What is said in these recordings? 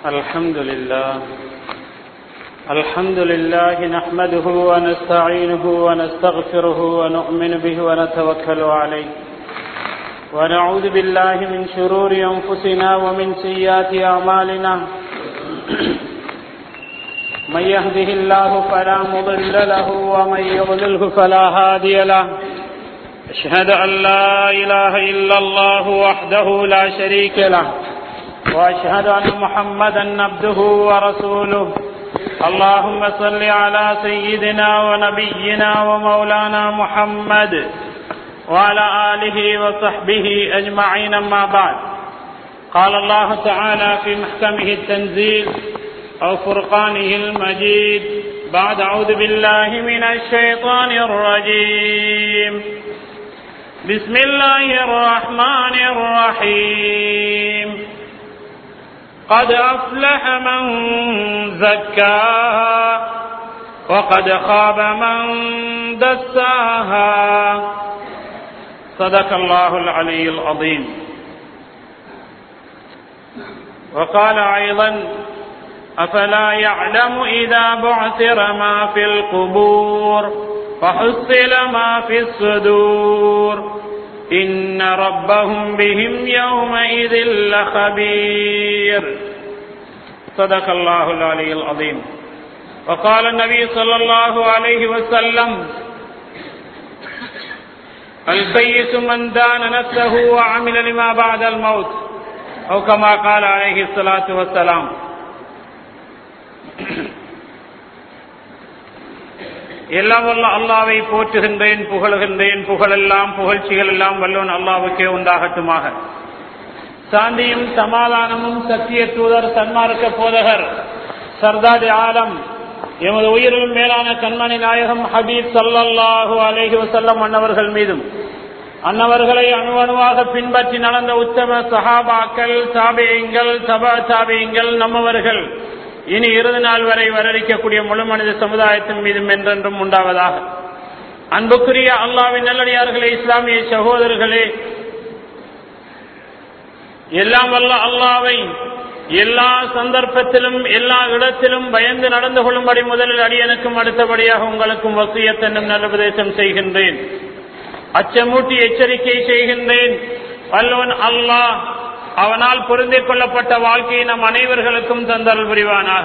الحمد لله الحمد لله نحمده ونستعينه ونستغفره ونؤمن به ونتوكل عليه ونعوذ بالله من شرور أنفسنا ومن سيئات أعمالنا من يهده الله فلا مضل له ومن يضلله فلا هادي له أشهد أن لا إله إلا الله وحده لا شريك له وأشهد أن محمدا عبده ورسوله اللهم صل على سيدنا ونبينا ومولانا محمد وعلى آله وصحبه أجمعين ما بعد قال الله تعالى في محكمه التنزيل أو فرقانه المجيد بعد أعوذ بالله من الشيطان الرجيم بسم الله الرحمن الرحيم قد أفلح من زكاها وقد خاب من دساها صدق الله العلي العظيم وقال أيضا أفلا يعلم إذا بعثر ما في القبور وحصل ما في الصدور إن ربهم بهم يومئذ لخبير صدق الله العلي العظيم وقال النبي صلى الله عليه وسلم الكيس من دان نفسه وعمل لما بعد الموت أو كما قال عليه الصلاة والسلام எல்லாம் வல்ல அல்லாவை போற்றுகின்றேன் புகழுகின்றேன் புகழெல்லாம் புகழ்ச்சிகள் எல்லாம் வல்லவன் அல்லாவுக்கே உண்டாகட்டுமாக சாந்தியும் சமாதானமும் சத்திய தூதர் சன்மார்க்க போதகர் சர்தார் ஆலம் எமது உயிரிலும் மேலான கண்மணி நாயகம் ஹபீப் சல்லல்லாஹு அலேஹி வசல்லம் அன்னவர்கள் மீதும் அன்னவர்களை அணுவணுவாக பின்பற்றி நடந்த உத்தம சஹாபாக்கள் சாபியங்கள் சபா சாபியங்கள் நம்மவர்கள் இனி இறுதி நாள் வரை வரவிக்கக்கூடிய முழு மனித சமுதாயத்தின் மீதும் என்றென்றும் உண்டாவதாக அன்புக்குரிய அல்லாவின் நல்லடியார்களே இஸ்லாமிய சகோதரர்களே எல்லாம் வல்ல அல்லாவை எல்லா சந்தர்ப்பத்திலும் எல்லா இடத்திலும் பயந்து நடந்து கொள்ளும்படி முதலில் அடியனுக்கும் அடுத்தபடியாக உங்களுக்கும் வசியத்தென்னும் நல்லுபதேசம் செய்கின்றேன் அச்சமூட்டி எச்சரிக்கை செய்கின்றேன் வல்லவன் அல்லாஹ் அவனால் பொருந்திக் கொள்ளப்பட்ட வாழ்க்கையை நம் அனைவர்களுக்கும் தந்தல் புரிவானாக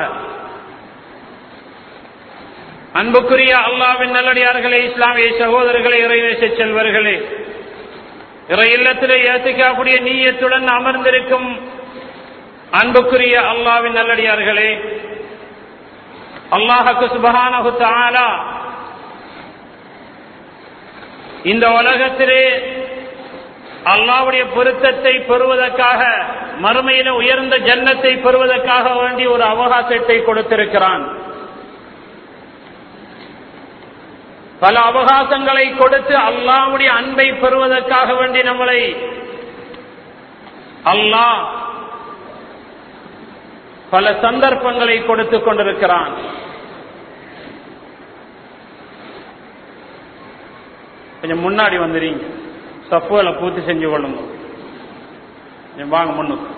அன்புக்குரிய அல்லாவின் நல்லடியார்களே இஸ்லாமிய சகோதரர்களே இறைவேச செல்வர்களே இறை இல்லத்திலே ஏத்துக்கக்கூடிய நீயத்துடன் அமர்ந்திருக்கும் அன்புக்குரிய அல்லாவின் நல்லடியார்களே அல்லாஹக்கு சுபகானகு தாலா இந்த உலகத்திலே அல்லாவுடைய பொருத்தத்தை பெறுவதற்காக மறுமையில உயர்ந்த ஜன்னத்தை பெறுவதற்காக வேண்டி ஒரு அவகாசத்தை கொடுத்திருக்கிறான் பல அவகாசங்களை கொடுத்து அல்லாவுடைய அன்பை பெறுவதற்காக வேண்டி நம்மளை அல்லாஹ் பல சந்தர்ப்பங்களை கொடுத்து கொண்டிருக்கிறான் கொஞ்சம் முன்னாடி வந்துறீங்க சப்புகளை பூர்த்தி செஞ்சு கொள்ளுங்க வாங்க முன்னுக்கு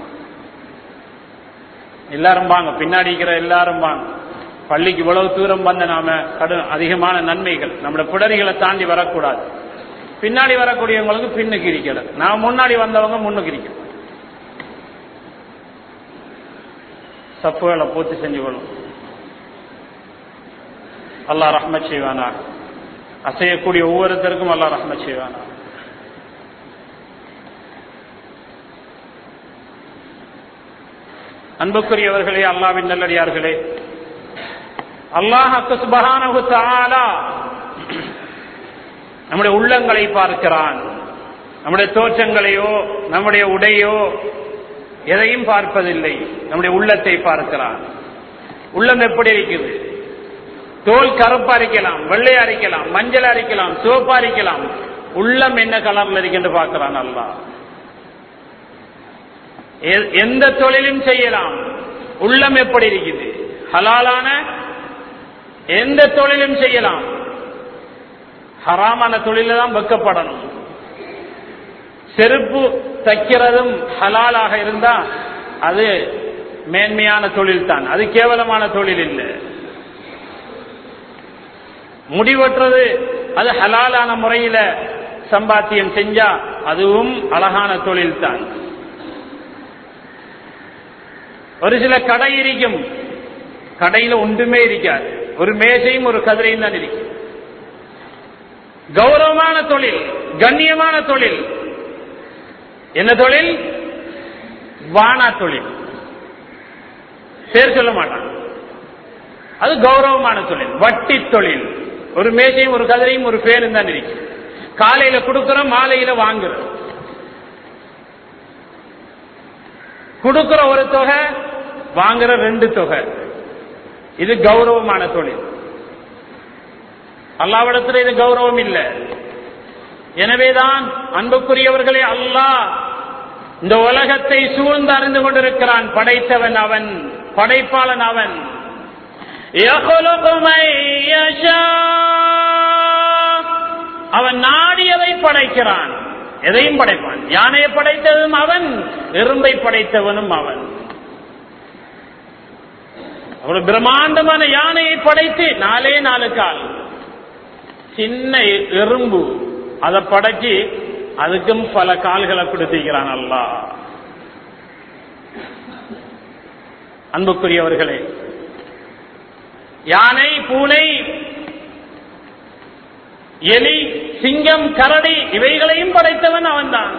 எல்லாரும் வாங்க பின்னாடி இருக்கிற எல்லாரும் வாங்க பள்ளிக்கு இவ்வளவு தூரம் வந்த நாம கடு அதிகமான நன்மைகள் நம்மளோட பிடரிகளை தாண்டி வரக்கூடாது பின்னாடி வரக்கூடியவங்களுக்கு பின்னுக்கு இருக்கிற நான் முன்னாடி வந்தவங்க முன்னுக்கு இருக்க சப்புகளை பூர்த்தி செஞ்சு கொள்ளும் அல்லா ரஹ்மத் செய்வானா அசையக்கூடிய ஒவ்வொருத்தருக்கும் அல்லா ரஹ்மத் செய்வானா அன்புக்குரியவர்களே அல்லாவின் நல்லடியார்களே அல்லாஹு சுபகானு தாலா நம்முடைய உள்ளங்களை பார்க்கிறான் நம்முடைய தோற்றங்களையோ நம்முடைய உடையோ எதையும் பார்ப்பதில்லை நம்முடைய உள்ளத்தை பார்க்கிறான் உள்ளம் எப்படி இருக்குது தோல் கருப்பா அரிக்கலாம் வெள்ளையா அரிக்கலாம் மஞ்சள் அரிக்கலாம் சிவப்பா அரிக்கலாம் உள்ளம் என்ன கலர்ல இருக்குன்னு பார்க்கிறான் அல்லாஹ் எந்த தொழிலும் செய்யலாம் உள்ளம் எப்படி இருக்குது ஹலாலான எந்த தொழிலும் செய்யலாம் ஹராமான தொழில தான் வெக்கப்படணும் செருப்பு தைக்கிறதும் ஹலாலாக இருந்தா அது மேன்மையான தொழில் தான் அது கேவலமான தொழில் இல்லை முடிவற்றது அது ஹலாலான முறையில சம்பாத்தியம் செஞ்சா அதுவும் அழகான தொழில் தான் ஒரு சில கடை இருக்கும் கடையில ஒன்றுமே இருக்காது ஒரு மேசையும் ஒரு கதிரையும் தான் இருக்கும் கௌரவமான தொழில் கண்ணியமான தொழில் என்ன தொழில் வானா தொழில் பேர் சொல்ல மாட்டான் அது கௌரவமான தொழில் வட்டி தொழில் ஒரு மேசையும் ஒரு கதிரையும் ஒரு பேரும் தான் இருக்கு காலையில கொடுக்கிறோம் மாலையில வாங்குறோம் கொடுக்கிற ஒரு தொகை வாங்குற ரெண்டு தொகை இது கௌரவமான தொழில் அல்லாவிடத்தில் இது கௌரவம் இல்லை எனவேதான் அன்புக்குரியவர்களே அல்லாஹ் இந்த உலகத்தை சூழ்ந்து அறிந்து கொண்டிருக்கிறான் படைத்தவன் அவன் படைப்பாளன் அவன் அவன் நாடியதை படைக்கிறான் எதையும் படைப்பான் யானையை படைத்ததும் அவன் எறும்பை படைத்தவனும் அவன் ஒரு பிரம்மாண்டமான யானையை படைத்து நாலே நாலு கால் சின்ன எறும்பு அதை படைச்சு அதுக்கும் பல கால்களை கொடுத்திருக்கிறான் அல்லா அன்புக்குரியவர்களே யானை பூனை எலி சிங்கம் கரடி இவைகளையும் படைத்தவன் அவன்தான்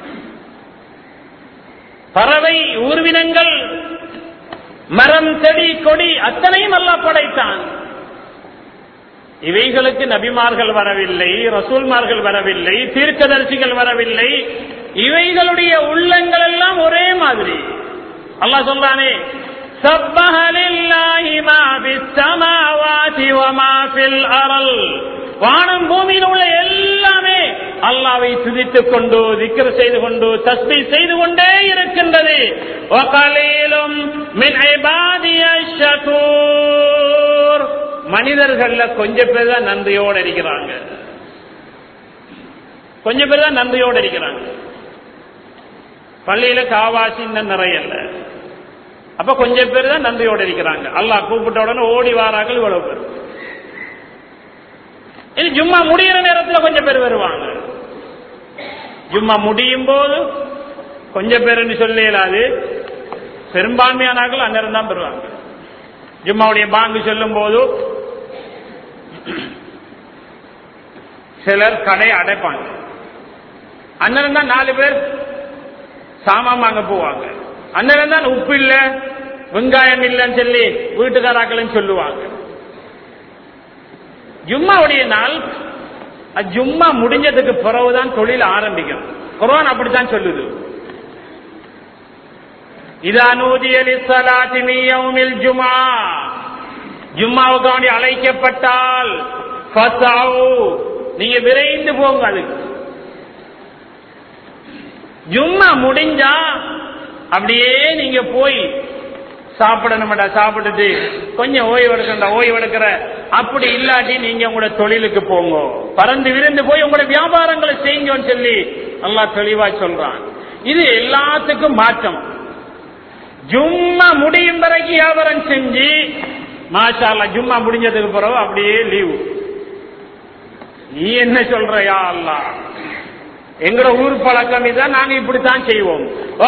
பறவை ஊர்வினங்கள் மரம் செடி கொடி அத்தனையும் அல்லா படைத்தான் இவைகளுக்கு நபிமார்கள் வரவில்லை ரசூல்மார்கள் வரவில்லை தீர்க்கதரிசிகள் வரவில்லை இவைகளுடைய உள்ளங்கள் எல்லாம் ஒரே மாதிரி அல்லாஹ் சொல்றானே سبح لله ما في السماوات وما في الأرض வானம் பூமியில் உள்ள எல்லாமே அல்லாவை துதித்துக் கொண்டு திக்கர் செய்து கொண்டு தஸ்பி செய்து கொண்டே இருக்கின்றது மனிதர்கள்ல கொஞ்சம் பேர் தான் நன்றியோடு இருக்கிறாங்க கொஞ்சம் பேர் தான் நன்றியோடு இருக்கிறாங்க பள்ளியில காவாசி நிறைய இல்லை அப்ப கொஞ்சம் பேர் தான் நன்றியோடு இருக்கிறாங்க அல்லாஹ் கூப்பிட்ட உடனே ஓடி வாரார்கள் இவ்வளவு பேர் இது ஜும்மா முடிகிற நேரத்தில் கொஞ்சம் பேர் வருவாங்க ஜும்மா முடியும் போது கொஞ்சம் பேர் சொல்ல இயலாது பெரும்பான்மையானார்கள் அந்நேரம் தான் பெறுவாங்க ஜும்மாவுடைய பாங்கு சொல்லும் போது சிலர் கடை அடைப்பாங்க அந்நேரம் தான் நாலு பேர் சாமான் வாங்க போவாங்க அந்நேரம் தான் உப்பு இல்ல வெங்காயம் இல்லைன்னு சொல்லி வீட்டுக்காராக்கள் சொல்லுவாங்க ஜும்மாவுடைய நாள் ஜும்மா முடிஞ்சதுக்கு பிறகுதான் தொழில் ஆரம்பிக்கும் குரான் அப்படித்தான் சொல்லுது இதா நூதியலி சலாத்தி மீயவுமில் ஜுமா ஜும்மாவுக்கு வேண்டி அழைக்கப்பட்டால் நீங்க விரைந்து போங்க அதுக்கு ஜும்மா முடிஞ்சா அப்படியே நீங்க போய் சாப்பிடணும்டா சாப்பிட்டுட்டு கொஞ்சம் ஓய்வு எடுக்கண்டா ஓய்வு எடுக்கிற அப்படி இல்லாட்டி நீங்க உங்களோட தொழிலுக்கு போங்க பறந்து விருந்து போய் உங்களோட வியாபாரங்களை செய்யுங்கன்னு சொல்லி நல்லா தெளிவா சொல்றான் இது எல்லாத்துக்கும் மாற்றம் ஜும்மா முடியும் வரைக்கும் வியாபாரம் செஞ்சு மாஷால ஜும்மா முடிஞ்சதுக்கு பிறகு அப்படியே லீவு நீ என்ன சொல்றயா அல்லா எங்கட ஊர் பழக்கம் இதான் நாங்க இப்படித்தான் செய்வோம்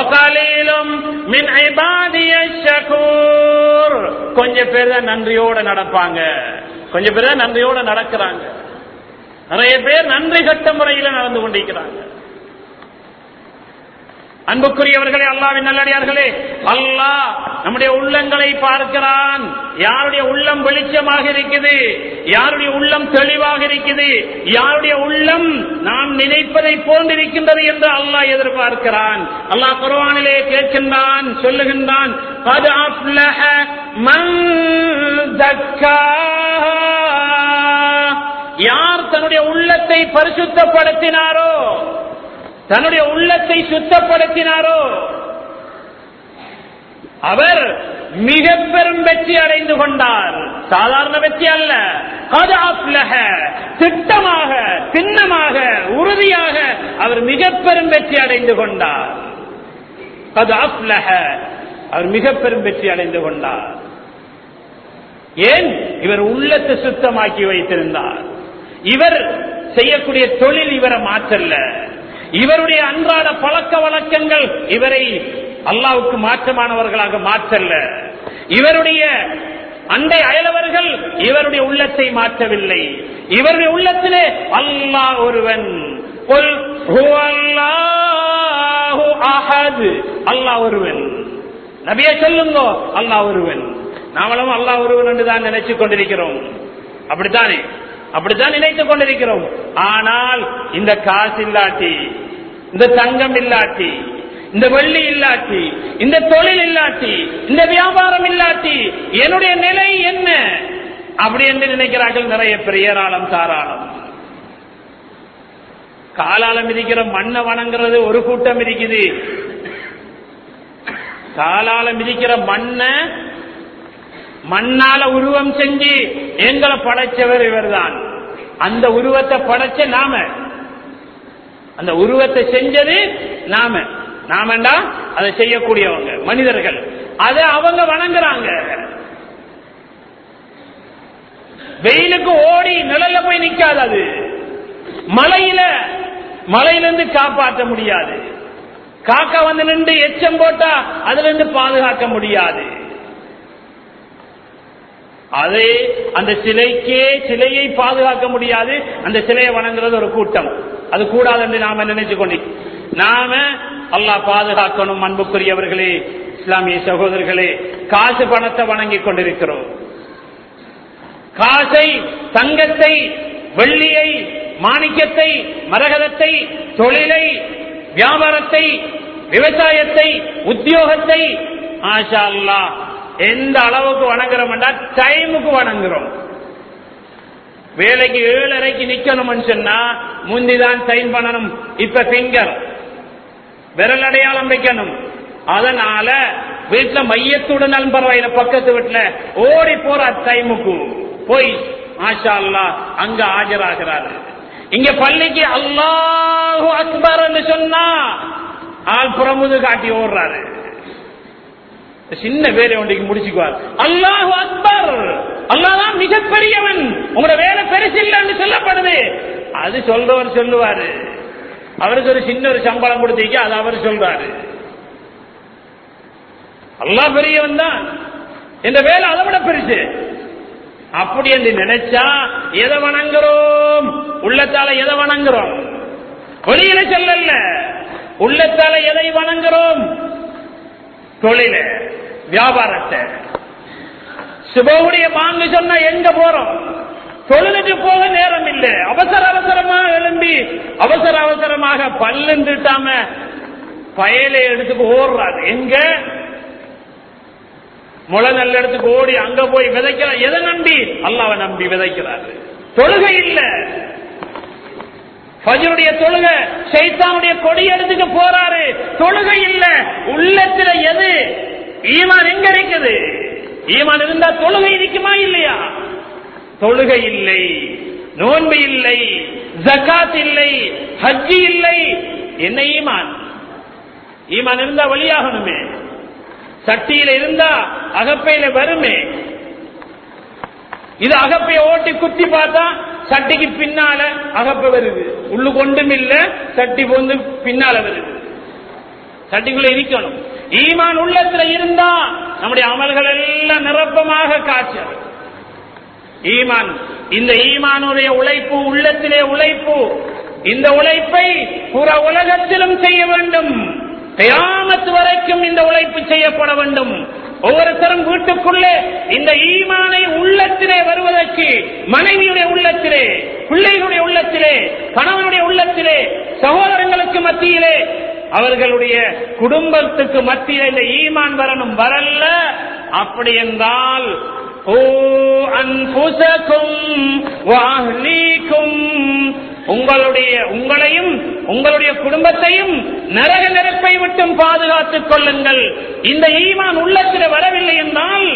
கொஞ்சம் பேர் தான் நன்றியோட நடப்பாங்க கொஞ்சம் பேர் தான் நன்றியோட நடக்கிறாங்க நிறைய பேர் நன்றி கட்ட முறையில் நடந்து கொண்டிருக்கிறாங்க அன்புக்குரியவர்களே அல்லாவின் நல்லடியார்களே அல்லாஹ் நம்முடைய உள்ளங்களை பார்க்கிறான் யாருடைய உள்ளம் வெளிச்சமாக இருக்குது யாருடைய உள்ளம் தெளிவாக இருக்குது யாருடைய உள்ளம் நாம் நினைப்பதை போன்றிருக்கின்றது என்று அல்லாஹ் எதிர்பார்க்கிறான் அல்லாஹ் குர்ஆனிலே கேட்கின்றான் சொல்லுகின்றான் قد أفلح من زكاها யார் தன்னுடைய உள்ளத்தை பரிசுத்தப்படுத்தினாரோ தன்னுடைய உள்ளத்தை சுத்தப்படுத்தினாரோ அவர் மிக பெரும் வெற்றி அடைந்து கொண்டார் சாதாரண வெற்றி அல்ல கது அப்லஹ திட்டமாக திண்ணமாக உறுதியாக அவர் மிக பெரும் வெற்றி அடைந்து கொண்டார் கது அப்லஹ அவர் மிக பெரும் வெற்றி அடைந்து கொண்டார் ஏன் இவர் உள்ளத்தை சுத்தமாக்கி வைத்திருந்தார் இவர் செய்யக்கூடிய தொழில் இவரை மாற்றல்ல இவருடைய அன்றாட பழக்க வழக்கங்கள் இவரை அல்லாவுக்கு மாற்றமானவர்களாக மாற்றல்ல இவருடைய அண்டை அயலவர்கள் இவருடைய உள்ளத்தை மாற்றவில்லை இவருடைய உள்ளத்திலே அல்லாஹ் ஒருவன் قل هو الله أحد. அல்லாஹ் ஒருவன் நபியை சொல்லுங்க அல்லாஹ் ஒருவன் நாமளும் அல்லாஹ் ஒருவன் என்று தான் நினைச்சு கொண்டிருக்கிறோம் அப்படித்தானே அப்படித்தான் நினைத்துக் கொண்டிருக்கிறோம் ஆனால் இந்த காசு இல்லாட்டி இந்த தங்கம் இல்லாட்டி இந்த வெள்ளி இல்லாட்டி இந்த தொழில் இல்லாட்டி இந்த வியாபாரம் இல்லாட்டி என்னுடைய நிலை என்ன அப்படி என்று நினைக்கிறார்கள் நிறைய பேர் ஏராளம் தாராளம் காலாலம் இருக்கிற மண்ணை வணங்குறது ஒரு கூட்டம் இருக்குது காலாலம் இருக்கிற மண்ணை மண்ணால உருவம் செஞ்சு எங்களை படைச்சவர் இவர்தான் அந்த உருவத்தை படைச்ச நாம அந்த உருவத்தை செஞ்சது நாம நாமண்டா அதை செய்யக்கூடியவங்க மனிதர்கள் அதை அவங்க வணங்குறாங்க வெயிலுக்கு ஓடி நிழல்ல போய் நிக்காது அது மலையில மலையிலிருந்து காப்பாற்ற முடியாது காக்கா வந்து நின்று எச்சம் போட்டா அதுல இருந்து பாதுகாக்க முடியாது அது அந்த சிலைக்கே சிலையை பாதுகாக்க முடியாது அந்த சிலையை வணங்குறது ஒரு கூட்டம் அது கூடாது என்று நாம நினைச்சு கொண்டு நாம அல்லாஹ் பாதுகாக்கணும் அன்புக்குரியவர்களே இஸ்லாமிய சகோதரர்களே காசு பணத்தை வணங்கி கொண்டிருக்கிறோம் காசை தங்கத்தை வெள்ளியை மாணிக்கத்தை மரகதத்தை தொழிலை வியாபாரத்தை விவசாயத்தை உத்தியோகத்தை ஆஷா அல்லாஹ் எந்த அளவுக்கு வணங்குறோம்டா டைமுக்கு வணங்குறோம் வேலைக்கு ஏழரைக்கு நிக்கணும்னு சொன்னா முந்திதான் சைன் பண்ணணும் இப்ப பிங்கர் விரல் அடையாளம் வைக்கணும் அதனால வீட்டுல மையத்துடன் பரவாயில்ல பக்கத்து வீட்டுல ஓடி போற டைமுக்கு போய் மாஷா அல்லா அங்க ஆஜராகிறாரு இங்க பள்ளிக்கு அல்லாஹு அக்பர் சொன்னா ஆள் புறமுது காட்டி ஓடுறாரு சின்ன வேலை ஒன்றைக்கு முடிச்சுக்குவார் அல்லாஹு அக்பர் அல்லாதான் மிகப்பெரியவன் உங்களோட வேலை பெருசு இல்லைன்னு சொல்லப்படுது அது சொல்றவர் சொல்லுவாரு அவருக்கு ஒரு சின்ன ஒரு சம்பளம் கொடுத்தீங்க அது அவர் சொல்றாரு அல்லாஹ் பெரியவன் தான் இந்த வேலை அதை விட பெருசு அப்படி என்று நினைச்சா எதை வணங்குறோம் உள்ளத்தால எதை வணங்குறோம் வெளியில சொல்லல உள்ளத்தால எதை வணங்குறோம் தொழில வியாபாரத்தை சுபவுடைய பாங்கு சொன்னா எங்க போறோம் தொழிலுக்கு போக நேரம் இல்லை அவசர அவசரமா எழும்பி அவசர அவசரமாக பல்லுட்டாம பயலை எடுத்துக்கு ஓடுறாரு எங்க முளை நல்ல இடத்துக்கு ஓடி அங்க போய் விதைக்கிறார் எதை நம்பி அல்லாவை நம்பி விதைக்கிறாரு தொழுகை இல்ல ஃபஜ்ருடைய தொழுகை சைத்தானுடைய கொடி எடுத்துக்கு போறாரு தொழுகை இல்ல உள்ளத்துல எது ஈமான் எங்க இருக்குது ஈமான் இருந்தா தொழுகை இருக்குமா இல்லையா தொழுகை இல்லை நோன்பு இல்லை ஜக்காத் இல்லை ஹஜ்ஜி இல்லை என்ன ஈமான் ஈமான் இருந்தா வழியாகணுமே சட்டியில இருந்தா அகப்பையில வருமே இது அகப்பைய ஓட்டி குத்தி பார்த்தா சட்டிக்கு பின்னால அகப்பை வருது உள்ளு கொண்டும் இல்ல சட்டி போந்து பின்னால வருது சட்டிக்குள்ள இருக்கணும் ஈமான் உள்ளத்துல இருந்தா நம்முடைய அமல்கள் எல்லாம் நிரப்பமாக காய்ச்சல் ஈமான் இந்த ஈமானுடைய உழைப்பு உள்ளத்திலே உழைப்பு இந்த உழைப்பை புற உலகத்திலும் செய்ய வேண்டும் கயாமத்து வரைக்கும் இந்த உழைப்பு செய்யப்பட வேண்டும் ஒவ்வொருத்தரும் வீட்டுக்குள்ளே இந்த ஈமானை உள்ளத்திலே வருவதற்கு மனைவியுடைய உள்ளத்திலே பிள்ளைகளுடைய உள்ளத்திலே கணவனுடைய உள்ளத்திலே சகோதரங்களுக்கு மத்தியிலே அவர்களுடைய குடும்பத்துக்கு மத்தியிலே இந்த ஈமான் வரணும் வரல அப்படி என்றால் ஓ அன்புசக்கும் வாஹ்லீக்கும் உங்களுடைய உங்களையும் உங்களுடைய குடும்பத்தையும் நரக நெருப்பை விட்டும் பாதுகாத்துக் கொள்ளுங்கள் இந்த ஈமான் உள்ளத்தில் வரவில்லை என்றால்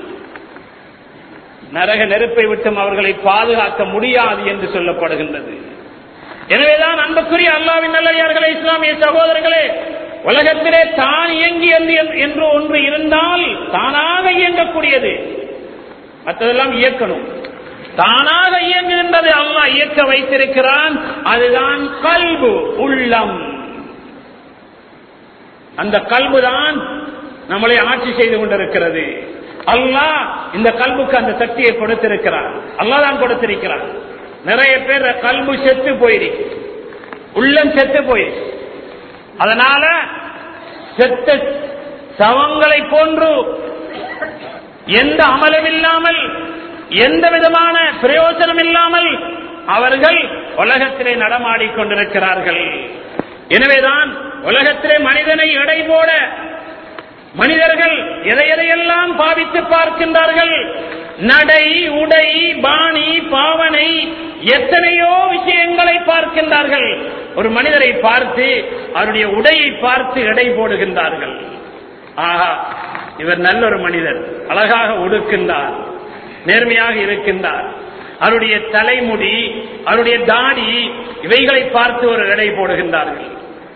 நரக நெருப்பை விட்டும் அவர்களை பாதுகாக்க முடியாது என்று சொல்லப்படுகின்றது எனவேதான் அன்புக்குரிய அல்லாவின் நல்லடியார்களே இஸ்லாமிய சகோதரர்களே உலகத்திலே தான் இயங்கியது என்று ஒன்று இருந்தால் தானாக இயங்கக்கூடியது மற்றதெல்லாம் இயக்கணும் தானாக இயங்குகின்றது அல்லாஹ் இயக்க வைத்திருக்கிறான் அதுதான் கல்பு உள்ளம் அந்த கல்பு தான் நம்மளை ஆட்சி செய்து கொண்டிருக்கிறது அல்லாஹ் இந்த கல்புக்கு அந்த சக்தியை கொடுத்திருக்கிறார் அல்லாஹ் தான் கொடுத்திருக்கிறார் நிறைய பேர் கல்பு செத்து போயிருக்கு உள்ளம் செத்து போயிருக்கு அதனால செத்த சவங்களை போன்று எந்த அமலும் இல்லாமல் எந்த விதமான பிரயோஜனம் இல்லாமல் அவர்கள் உலகத்திலே நடமாடிக் கொண்டிருக்கிறார்கள் எனவேதான் உலகத்திலே மனிதனை எடை போட மனிதர்கள் எதை எதையெல்லாம் பாவித்து பார்க்கின்றார்கள் நடை உடை பாணி பாவனை எத்தனையோ விஷயங்களை பார்க்கின்றார்கள் ஒரு மனிதரை பார்த்து அவருடைய உடையை பார்த்து எடை போடுகின்றார்கள் ஆஹா இவர் நல்ல ஒரு மனிதர் அழகாக உடுக்கின்றார் நேர்மையாக இருக்கின்றார் அவருடைய தலைமுடி அவருடைய தாடி இவைகளை பார்த்து ஒரு எடை போடுகின்றார்கள்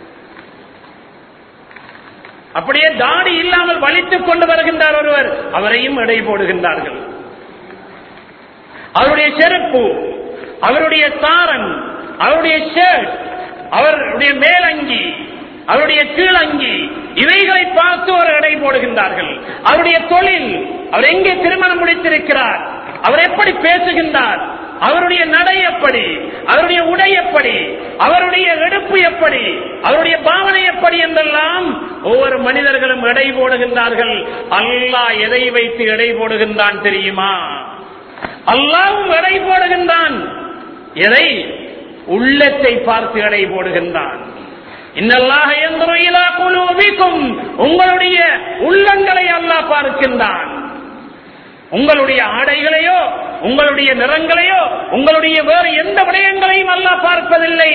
அப்படியே தாடி இல்லாமல் வலித்துக் கொண்டு வருகின்றார் ஒருவர் அவரையும் எடை போடுகின்றார்கள் அவருடைய செருப்பு அவருடைய தாரன் அவருடைய ஷர்ட் அவருடைய மேலங்கி அவருடைய கீழங்கி இவைகளை பார்த்து ஒரு எடை போடுகின்றார்கள் அவருடைய தொழில் அவர் எங்கே திருமணம் முடித்திருக்கிறார் அவர் எப்படி பேசுகின்றார் அவருடைய நடை எப்படி அவருடைய உடை எப்படி அவருடைய எடுப்பு எப்படி அவருடைய பாவனை எப்படி என்றெல்லாம் ஒவ்வொரு மனிதர்களும் எடை போடுகின்றார்கள் அல்லாஹ் எதை வைத்து எடை போடுகின்றான் தெரியுமா அல்லாவும் எடை போடுகின்றான் எதை உள்ளத்தை பார்த்து எடை போடுகின்றான் இன்னல்லாக எந்திர குழுவிக்கும் உங்களுடைய உள்ளங்களை அல்லாஹ் பார்க்கின்றான் உங்களுடைய ஆடைகளையோ உங்களுடைய நிறங்களையோ உங்களுடைய வேறு எந்த விடயங்களையும் அல்லாஹ் பார்ப்பதில்லை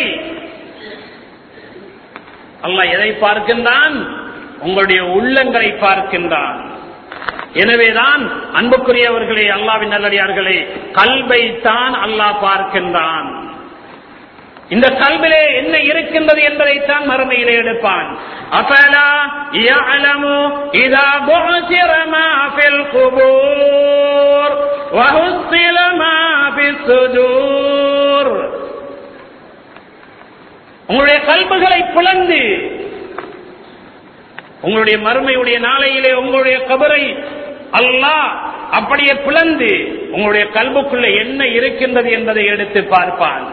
அல்லாஹ் எதை பார்க்கின்றான் உங்களுடைய உள்ளங்களை பார்க்கின்றான் எனவேதான் அன்புக்குரியவர்களே அல்லாவின் நல்லடியார்களே கல்வை தான் அல்லாஹ் பார்க்கின்றான் இந்த கல்விலே என்ன இருக்கின்றது என்பதைத்தான் மறுமையிலே எடுப்பான் அபலா يعلم إذا بعثر ما في القبور وحصل ما في الصدور உங்களுடைய கல்புகளை பிளந்து உங்களுடைய மறுமையுடைய நாளையிலே உங்களுடைய கபரை அல்லாஹ் அப்படியே பிளந்து உங்களுடைய கல்புக்குள்ள என்ன இருக்கின்றது என்பதை எடுத்து பார்ப்பான்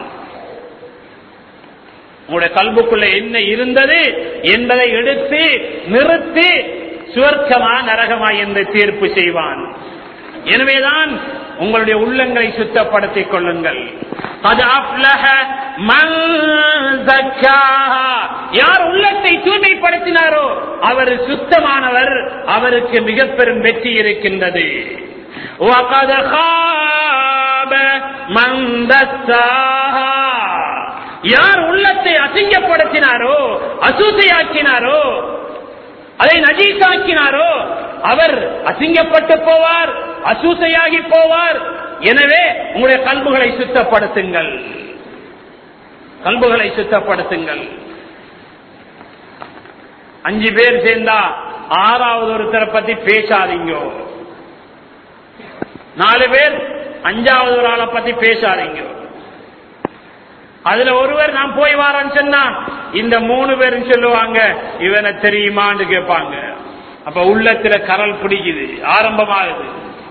உங்களுடைய கல்புக்குள்ள என்ன இருந்தது என்பதை எடுத்து நிறுத்தி சுவர்க்கமா நரகமா என்று தீர்ப்பு செய்வான் எனவேதான் உங்களுடைய உள்ளங்களை சுத்தப்படுத்திக் கொள்ளுங்கள் அது அஃப்லஹ மன் ஸக்காஹா. யார் உள்ளத்தை தூய்மைப்படுத்தினாரோ அவர் சுத்தமானவர் அவருக்கு மிக பெரும் வெற்றி இருக்கின்றது وَقَدْ خَابَ مَنْ دَسَّاهَا. யார் உள்ளத்தை அசிங்கப்படுத்தினாரோ அசூசையாக்கினாரோ அதை நஜீசாக்கினாரோ அவர் அசிங்கப்பட்டு போவார் அசூசையாகி போவார் எனவே உங்களுடைய கல்புகளை சுத்தப்படுத்துங்கள் கல்புகளை சுத்தப்படுத்துங்கள் அஞ்சு பேர் சேர்ந்தா ஆறாவது ஒருத்தரை பத்தி பேசாதீங்க நாலு பேர் அஞ்சாவது ஒரு ஆளை பத்தி பேசாதீங்க அதுல ஒருவர் நான் போய் வாரேன்னு சொன்னா இந்த மூணு பேரும் சொல்லுவாங்க இவனை தெரியுமான்னு கேட்பாங்க அப்ப உள்ளத்துல கரல் பிடிக்குது ஆரம்பமாகுது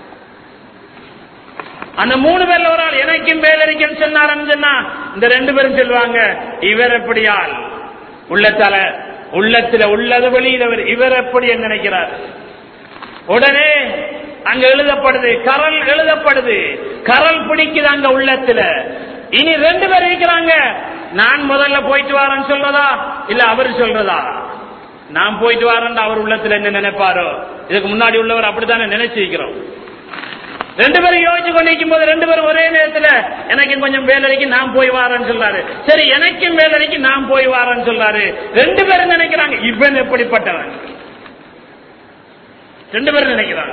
அந்த மூணு பேர்ல ஒரு ஆள் எனக்கும் வேலரிக்கும் சொன்னாருன்னு சொன்னா இந்த ரெண்டு பேரும் சொல்லுவாங்க இவர் எப்படி ஆள் உள்ளத்தால உள்ளத்துல உள்ளது வெளியில வரு- இவர் எப்படி என்று நினைக்கிறார் உடனே அங்க எழுதப்படுது கரல் எழுதப்படுது கரல் பிடிக்குது அங்க உள்ளத்துல இனி ரெண்டு பேர் இருக்கிறாங்க நான் முதல்ல போயிட்டு வரேன்னு சொல்றதா இல்ல அவர் சொல்றதா நான் போயிட்டு வரேன் அவர் உள்ளத்துல என்ன நினைப்பாரோ இதுக்கு முன்னாடி உள்ளவர் அப்படித்தானே நினைச்சிருக்கிறோம் ரெண்டு பேரும் யோசிச்சு கொண்டிருக்கும் போது ரெண்டு பேரும் ஒரே நேரத்துல எனக்கு கொஞ்சம் வேலைக்கு நான் போய் வாரேன்னு சொல்றாரு சரி எனக்கும் வேலைக்கு நான் போய் வாரேன்னு சொல்றாரு ரெண்டு பேரும் நினைக்கிறாங்க இவன் எப்படிப்பட்டவன் ரெண்டு பேரும் நினைக்கிறாங்க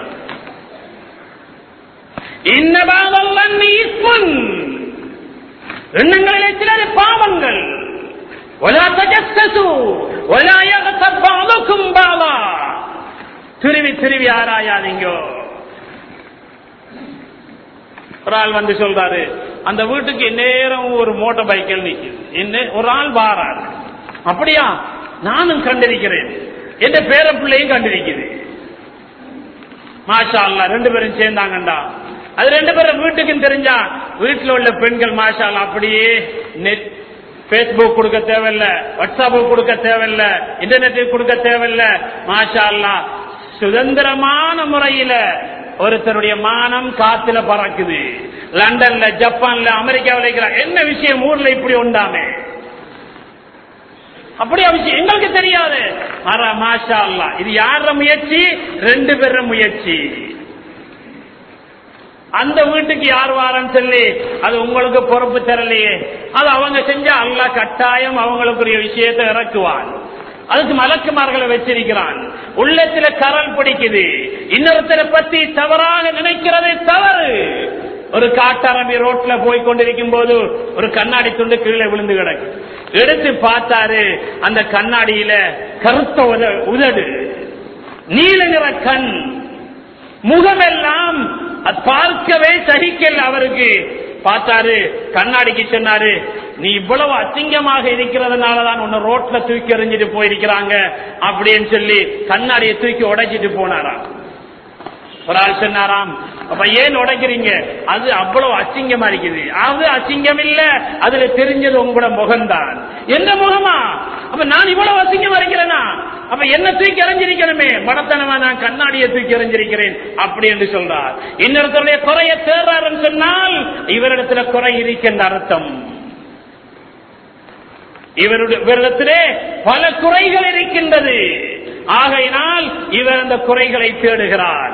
இன்னபாதல்லன் ஈஸ்வன் எண்ணங்களிலே சிலது பாவங்கள் ولا تجسسوا ولا يغتب بعضكم بعضا திருவி திருவி ஆராயாதீங்கோ ஒரு ஆள் வந்து சொல்றாரு அந்த வீட்டுக்கு நேரம் ஒரு மோட்டார் பைக்கில் நிக்குது என்ன ஒரு ஆள் வாராரு அப்படியா நானும் கண்டிருக்கிறேன் என் பேர பிள்ளையும் கண்டிருக்குது மாஷா அல்லா ரெண்டு பேரும் சேர்ந்தாங்கண்டா அது ரெண்டு பேரும் வீட்டுக்கும் தெரிஞ்சா வீட்டுல உள்ள பெண்கள் மாஷா அல்லா அப்படியே நெட் பேஸ்புக் கொடுக்க தேவையில்ல வாட்ஸ்அப் கொடுக்க தேவையில்ல இன்டர்நெட் கொடுக்க தேவையில்ல மாஷா அல்லா சுதந்திரமான முறையில ஒருத்தருடைய மானம் காத்துல பறக்குது லண்டன்ல ஜப்பான்ல அமெரிக்காவில் இருக்கிற என்ன விஷயம் ஊர்ல இப்படி உண்டாமே அப்படியா விஷயம் எங்களுக்கு தெரியாது ஆனா மாஷா அல்லா இது யார முயற்சி ரெண்டு பேர முயற்சி அந்த வீட்டுக்கு யார் வாரம் சொல்லி அது உங்களுக்கு பொறுப்பு தரலையே அது அவங்க செஞ்சா அல்லாஹ் கட்டாயம் அவங்களுக்குரிய விஷயத்தை இறக்குவான் அதுக்கு மலக்குமார்களை வச்சிருக்கிறான் உள்ளத்துல கரல் பிடிக்குது இன்னொருத்தரை பத்தி தவறாக நினைக்கிறதே தவறு ஒரு காட்டாரம்பி ரோட்ல போய் கொண்டிருக்கும் போது ஒரு கண்ணாடி துண்டு கீழே விழுந்து கிடக்கு எடுத்து பார்த்தாரு அந்த கண்ணாடியில கருத்த உத- உதடு நீல நிற கண் முகமெல்லாம் அது பார்க்கவே சகிக்கல அவருக்கு பார்த்தாரு கண்ணாடிக்கு சொன்னாரு நீ இவ்வளவு அசிங்கமாக இருக்கிறதுனாலதான் உன்னை ரோட்ல தூக்கி எறிஞ்சிட்டு போயிருக்கிறாங்க அப்படின்னு சொல்லி கண்ணாடியை தூக்கி உடைச்சிட்டு போனாராம் ஒரு ஆள் சொன்னாராம் அப்ப ஏன் உடைக்கிறீங்க அது அவ்வளவு அசிங்கமா இருக்குது அது அசிங்கம் இல்ல அதுல தெரிஞ்சது உங்களோட முகம்தான் என்ன முகமா அப்ப நான் இவ்வளவு அசிங்கமா இருக்கிறேனா அப்ப என்ன தூக்கி எறிஞ்சிருக்கிறமே மடத்தனமா நான் கண்ணாடியை தூக்கி எறிஞ்சிருக்கிறேன் அப்படி என்று சொல்றார் இன்னொருத்தருடைய குறைய தேர்றாருன்னு சொன்னால் இவரிடத்துல குறை இருக்கின்ற அர்த்தம் இவருடைய இவரிடத்திலே பல குறைகள் இருக்கின்றது ஆகையினால் இவர் அந்த குறைகளை தேடுகிறார்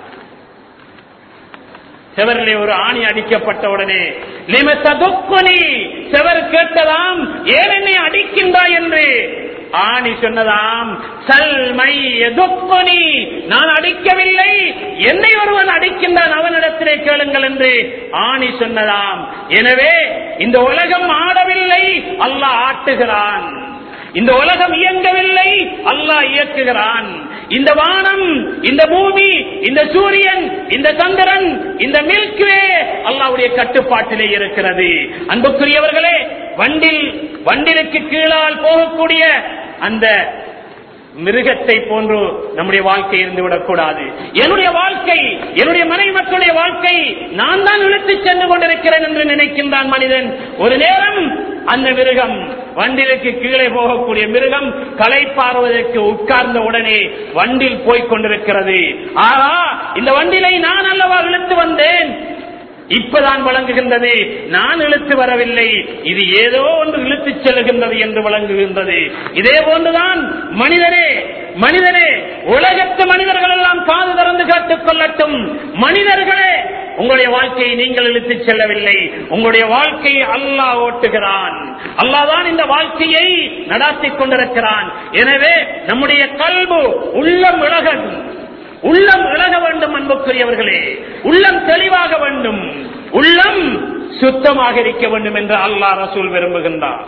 செவரிலே ஒரு ஆணி அடிக்கப்பட்ட உடனே லிமசதுக்குனி செவர் கேட்டதாம் ஏன் என்னை அடிக்கின்றாய் என்று ஆணி சொன்னதாம் சல்மை எதுக்குனி நான் அடிக்கவில்லை என்னை ஒருவன் அடிக்கின்றான் அவனிடத்திலே கேளுங்கள் என்று ஆணி சொன்னதாம் எனவே இந்த உலகம் ஆடவில்லை அல்லாஹ் ஆட்டுகிறான் இந்த உலகம் இயங்கவில்லை அல்லாஹ் இயக்குகிறான் இந்த வானம் இந்த பூமி இந்த சூரியன் இந்த சந்திரன் இந்த மில்க்வே அல்லாவுடைய கட்டுப்பாட்டிலே இருக்கிறது அன்புக்குரியவர்களே வண்டில் வண்டிலுக்கு கீழால் போகக்கூடிய அந்த மிருகத்தை போன்று நம்முடைய வாழ்க்கை இருந்து விடக்கூடாது என்னுடைய வாழ்க்கை என்னுடைய மனைவி மக்களுடைய வாழ்க்கை நான் தான் இழுத்து சென்று கொண்டிருக்கிறேன் என்று நினைக்கின்றான் மனிதன் ஒரு நேரம் அந்த மிருகம் வண்டிலுக்கு கீழே போகக்கூடிய மிருகம் களைப்பாறுவதற்கு உட்கார்ந்த உடனே வண்டில் போய்க் கொண்டிருக்கிறது ஆகா இந்த வண்டிலை நான் அல்லவா இழுத்து வந்தேன் இப்பதான் வழங்குகின்றது நான் இழுத்து வரவில்லை இது ஏதோ ஒன்று இழுத்துச் செல்கின்றது என்று வழங்குகின்றது இதே போன்றுதான் மனிதனே மனிதனே உலகத்து மனிதர்கள் எல்லாம் காது திறந்து கேட்டுக் கொள்ளட்டும் மனிதர்களே உங்களுடைய வாழ்க்கையை நீங்கள் இழுத்துச் செல்லவில்லை உங்களுடைய வாழ்க்கையை அல்லாஹ் ஓட்டுகிறான் அல்லாஹ் தான் இந்த வாழ்க்கையை நடாத்திக் கொண்டிருக்கிறான் எனவே நம்முடைய கல்பு உள்ளம் இழகும் உள்ளம் இழக வேண்டும் அன்புக்குரியவர்களே உள்ளம் தெளிவாக வேண்டும் உள்ளம் சுத்தமாக இருக்க வேண்டும் என்று அல்லாஹ் ரசூல் விரும்புகின்றார்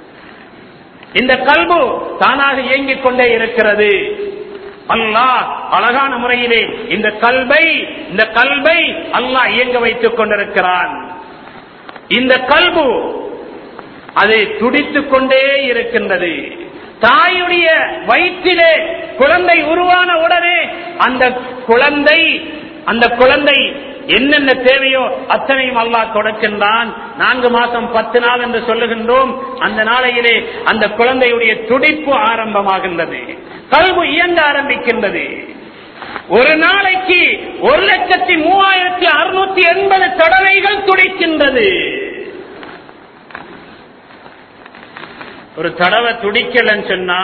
இந்த கல்பு தானாக இயங்கிக் கொண்டே இருக்கிறது அல்லாஹ் அழகான முறையிலே இந்த கல்வை இந்த கல்வை அல்லாஹ் இயங்க வைத்துக் கொண்டிருக்கிறான் இந்த கல்பு அது துடித்துக் கொண்டே இருக்கின்றது தாயுடைய வயிற்றிலே குழந்தை உருவான உடனே அந்த குழந்தை அந்த குழந்தை என்னென்ன தேவையோ அத்தனையும் அல்லாஹ் கொடுக்கின்றான் நான்கு மாசம் பத்து நாள் என்று சொல்லுகின்றோம் அந்த நாளையிலே அந்த குழந்தையுடைய துடிப்பு ஆரம்பமாகின்றது கல்வி இயங்க ஆரம்பிக்கின்றது ஒரு நாளைக்கு ஒரு லட்சத்தி மூவாயிரத்தி அறுநூத்தி எண்பது தடவைகள் துடிக்கின்றது ஒரு தடவை துடிக்கலன்னு சொன்னா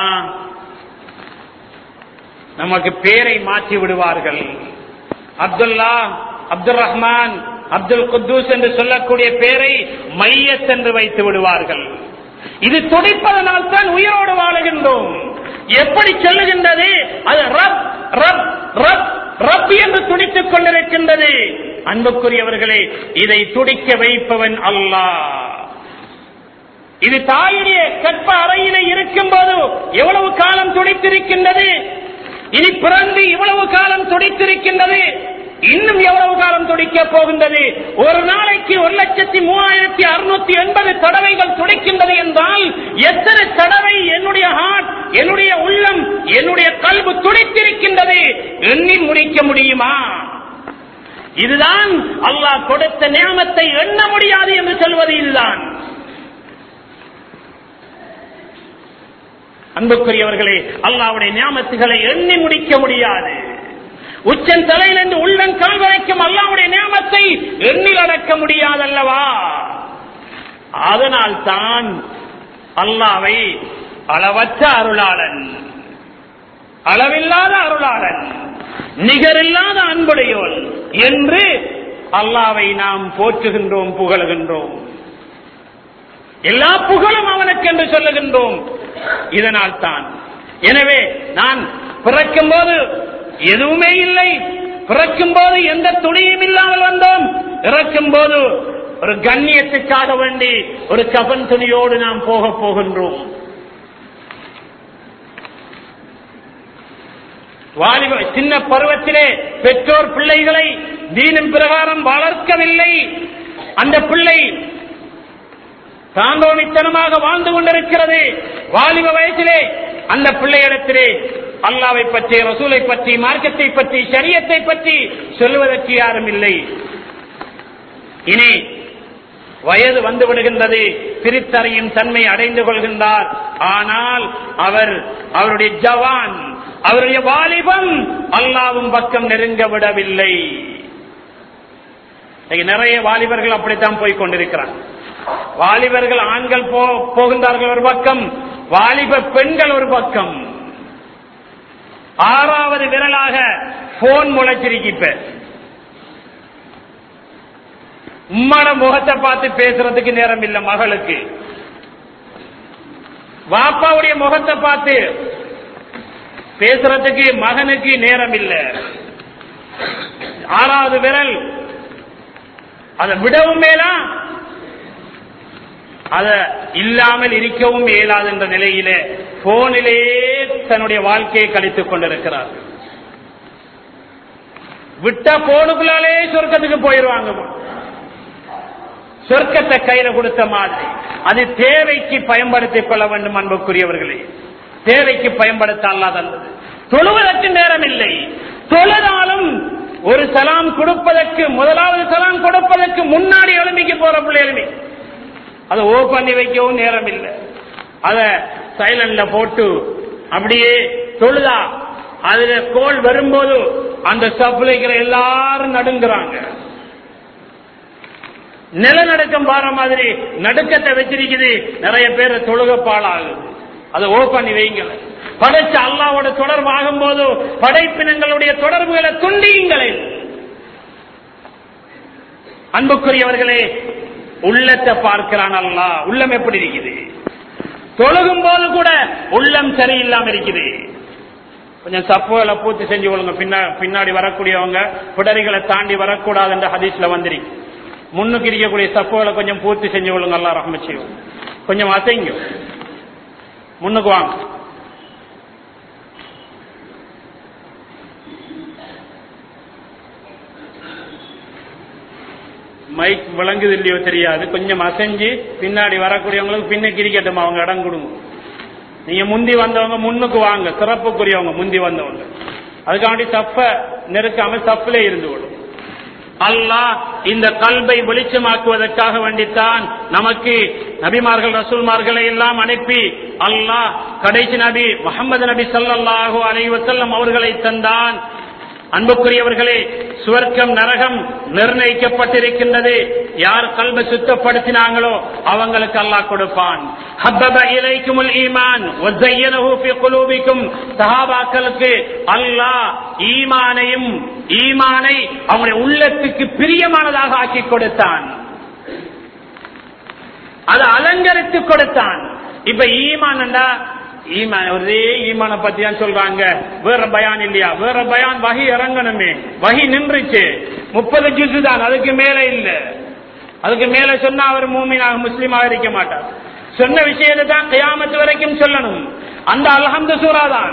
நமக்கு பேரை மாற்றி விடுவார்கள் அப்துல்லா அப்துல் ரஹ்மான் அப்துல் குத்தூஸ் என்று சொல்லக்கூடிய பேரை மையத் என்று வைத்து விடுவார்கள் இது துடிப்பதனால் தான் உயிரோடு வாழுகின்றோம் எப்படி சொல்லுகின்றது அது ரப் ரப் ரப் ரப் என்று துடித்துக் கொண்டிருக்கின்றது அன்புக்குரியவர்களே இதை துடிக்க வைப்பவன் அல்லாஹ் இது தாயுடைய கற்ப அறையிலே இருக்கும் போது எவ்வளவு காலம் துடித்திருக்கின்றது இனி பிறந்து இவ்வளவு காலம் துடித்திருக்கின்றது இன்னும் எவ்வளவு காலம் துடிக்க போகின்றது ஒரு நாளைக்கு ஒரு லட்சத்தி மூவாயிரத்தி அறுநூத்தி எண்பது தடவைகள் துடிக்கின்றது என்றால் எத்தனை தடவை என்னுடைய ஹார்ட் என்னுடைய உள்ளம் என்னுடைய கல்வி துடித்திருக்கின்றது எண்ணி முடிக்க முடியுமா இதுதான் அல்லாஹ் கொடுத்த நியமத்தை எண்ண முடியாது என்று சொல்வது இதுதான் அன்புக்குரியவர்களே அல்லாவுடைய நியமத்துகளை எண்ணி முடிக்க முடியாது உச்சன் தலையிலிருந்து உள்ளன் கால் வரைக்கும் அல்லாவுடைய நியமத்தை எண்ணில் அடக்க முடியாதல்லவா அதனால் தான் அல்லாவை அளவற்ற அருளாளன் அளவில்லாத அருளாளன் நிகரில்லாத அன்புடையோன் என்று அல்லாவை நாம் போற்றுகின்றோம் புகழுகின்றோம் எல்லா புகழும் அவனுக்கு என்று சொல்லுகின்றோம் இதனால் தான் எனவே நான் பிறக்கும் போது எதுவுமே இல்லை பிறக்கும் போது எந்த துணியும் இல்லாமல் வந்தோம் இறக்கும் போது ஒரு கண்ணியத்துக்காக வேண்டி ஒரு கபன் துணியோடு நாம் போக போகின்றோம் வாலிப சின்ன பருவத்திலே பெற்றோர் பிள்ளைகளை தீனின் பிரகாரம் வளர்க்கவில்லை அந்த பிள்ளை தாண்டோனித்தனமாக வாழ்ந்து கொண்டிருக்கிறது வாலிப வயசிலே அந்த பிள்ளையிடத்திலே அல்லாவை பற்றி ரசூலை பற்றி மார்க்கத்தை பற்றி சரியத்தை பற்றி சொல்லுவதற்கு யாரும் இல்லை இனி வயது வந்து விடுகின்றது பிரித்தறியும் தன்மை அடைந்து கொள்கின்றார் ஆனால் அவர் அவருடைய ஜவான் அவருடைய வாலிபம் அல்லாவும் பக்கம் நெருங்க விடவில்லை நிறைய வாலிபர்கள் அப்படித்தான் போய் கொண்டிருக்கிறார் வாலிபர்கள் ஆண்கள் போகின்றார்கள் ஒரு பக்கம் வாலிப பெண்கள் ஒரு பக்கம் ஆறாவது விரலாக போன் முளைச்சிருக்கிப்ப உம்மட முகத்தை பார்த்து பேசுறதுக்கு நேரம் இல்லை மகளுக்கு வாப்பாவுடைய முகத்தை பார்த்து பேசுறதுக்கு மகனுக்கு நேரம் இல்லை ஆறாவது விரல் அதை விடவும் மேலா அத இல்லாமல் இருக்கவும் இயலாது என்ற நிலையிலே போனிலே தன்னுடைய வாழ்க்கையை கழித்துக் கொண்டிருக்கிறார் விட்ட போனுக்குள்ளாலே சொர்க்கத்துக்கு போயிடுவாங்க சொர்க்கத்தை கையில கொடுத்த மாதிரி அது தேவைக்கு பயன்படுத்திக் கொள்ள வேண்டும் அன்புக்குரியவர்களே தேவைக்கு பயன்படுத்த அல்லாதல்லது தொழுவதற்கு நேரம் இல்லை தொழுதாலும் ஒரு சலாம் கொடுப்பதற்கு முதலாவது சலாம் கொடுப்பதற்கு முன்னாடி எழுமிக்கு போற பிள்ளை எழுமி அதை ஓ பண்ணி வைக்கவும் நேரம் இல்லை அத சைலண்ட்ல போட்டு அப்படியே தொழுதா அதுல கோல் வரும்போது அந்த சப்ளைக்கிற எல்லாரும் நடுங்குறாங்க நிலநடுக்கம் பாற மாதிரி நடுக்கத்தை வச்சிருக்குது நிறைய பேர் தொழுக பாலாகுது அதை ஓ பண்ணி வைங்கள படைச்ச அல்லாவோட தொடர்பு ஆகும் போது படைப்பினங்களுடைய தொடர்புகளை துண்டியுங்களேன் அன்புக்குரியவர்களே உள்ளத்தை பார்க்கிறான் அல்லா உள்ளம் எப்படி இருக்குது தொழுகும் போது கூட உள்ளம் சரியில்லாம இருக்குது கொஞ்சம் சப்புகளை பூர்த்தி செஞ்சு கொள்ளுங்க பின்னாடி வரக்கூடியவங்க பிடரிகளை தாண்டி வரக்கூடாது என்ற ஹதீஸ்ல வந்திருக்கு முன்னுக்கு இருக்கக்கூடிய சப்புகளை கொஞ்சம் பூர்த்தி செஞ்சு கொள்ளுங்க அல்லா ரஹ்மத் செய்வோம் கொஞ்சம் அசைங்க முன்னுக்கு வாங்க மைக் விளங்குது இல்லையோ தெரியாது கொஞ்சம் அசைஞ்சு பின்னாடி வரக்கூடியவங்களுக்கு பின்னுக்கு இருக்கட்டும் அவங்க இடம் கொடுங்க நீங்க முந்தி வந்தவங்க முன்னுக்கு வாங்க சிறப்புக்குரியவங்க முந்தி வந்தவங்க அதுக்காண்டி தப்ப நெருக்காம தப்பிலே இருந்து விடும் அல்லாஹ் இந்த கல்வை வெளிச்சமாக்குவதற்காக வேண்டித்தான் நமக்கு நபிமார்கள் ரசூல்மார்களை எல்லாம் அனுப்பி அல்லாஹ் கடைசி நபி முகமது நபி சல்லாஹூ அலைவசல்லம் அவர்களை தந்தான் அன்புக்குரியவர்களே சுவர்க்கம் நரகம் நிர்ணயிக்கப்பட்டிருக்கின்றது யார் கல்வை சுத்தப்படுத்தினாங்களோ அவங்களுக்கு அல்லாஹ் கொடுப்பான் சஹாபாக்களுக்கு அல்லாஹ் ஈமானையும் ஈமானை அவங்களுடைய உள்ளத்துக்கு பிரியமானதாக ஆக்கி கொடுத்தான் அதை அலங்கரித்து கொடுத்தான் இப்ப ஈமான்டா ஈமான் ஒரே ஈமான பத்தி தான் சொல்றாங்க வேற பயான் இல்லையா வேற பயான் வகி இறங்கணுமே வகி நின்றுச்சு முப்பது ஜிசு தான் அதுக்கு மேல இல்ல அதுக்கு மேல சொன்னா அவர் மூமினாக முஸ்லீமாக இருக்க மாட்டார் சொன்ன விஷயத்தை தான் கியாமத்து வரைக்கும் சொல்லணும் அந்த அல்ஹம்து சூரா தான்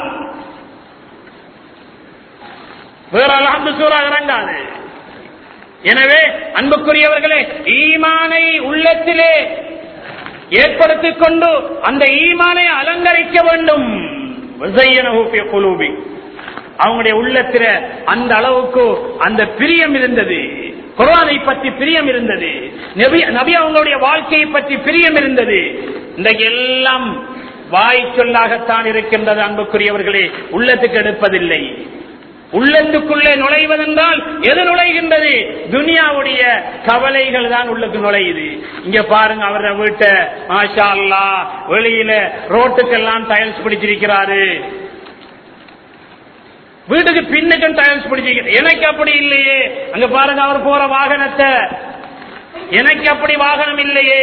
வேற அல்ஹம்து சூரா இறங்காது எனவே அன்புக்குரியவர்களே ஈமானை உள்ளத்திலே ஏற்படுத்திக் கொண்டு அந்த ஈமானை அலங்கரிக்க வேண்டும் வஸையனஹு ஃபீ குலூபி. அவங்களுடைய உள்ளத்தில அந்த அளவுக்கு அந்த பிரியம் இருந்தது குர்ஆனை பற்றி பிரியம் இருந்தது நபி நபி அவங்களுடைய வாழ்க்கையை பற்றி பிரியம் இருந்தது இன்றைக்கு எல்லாம் வாய் சொல்லாகத்தான் இருக்கின்றது அன்புக்குரியவர்களே உள்ளத்துக்கு எடுப்பதில்லை உள்ளத்துக்குள்ளே நுழைவதென்றால் எது நுழைகின்றது துனியாவுடைய கவலைகள் தான் உள்ளுக்கு நுழையுது இங்க பாருங்க அவர வீட்டை மாஷா அல்லாஹ் வெளியில ரோட்டுக்கெல்லாம் டைல்ஸ் பிடிச்சிருக்கிறாரு வீட்டுக்கு பின்னுக்கும் டைல்ஸ் பிடிச்சிருக்கிறார் எனக்கு அப்படி இல்லையே அங்க பாருங்க அவர் போற வாகனத்தை எனக்கு அப்படி வாகனம் இல்லையே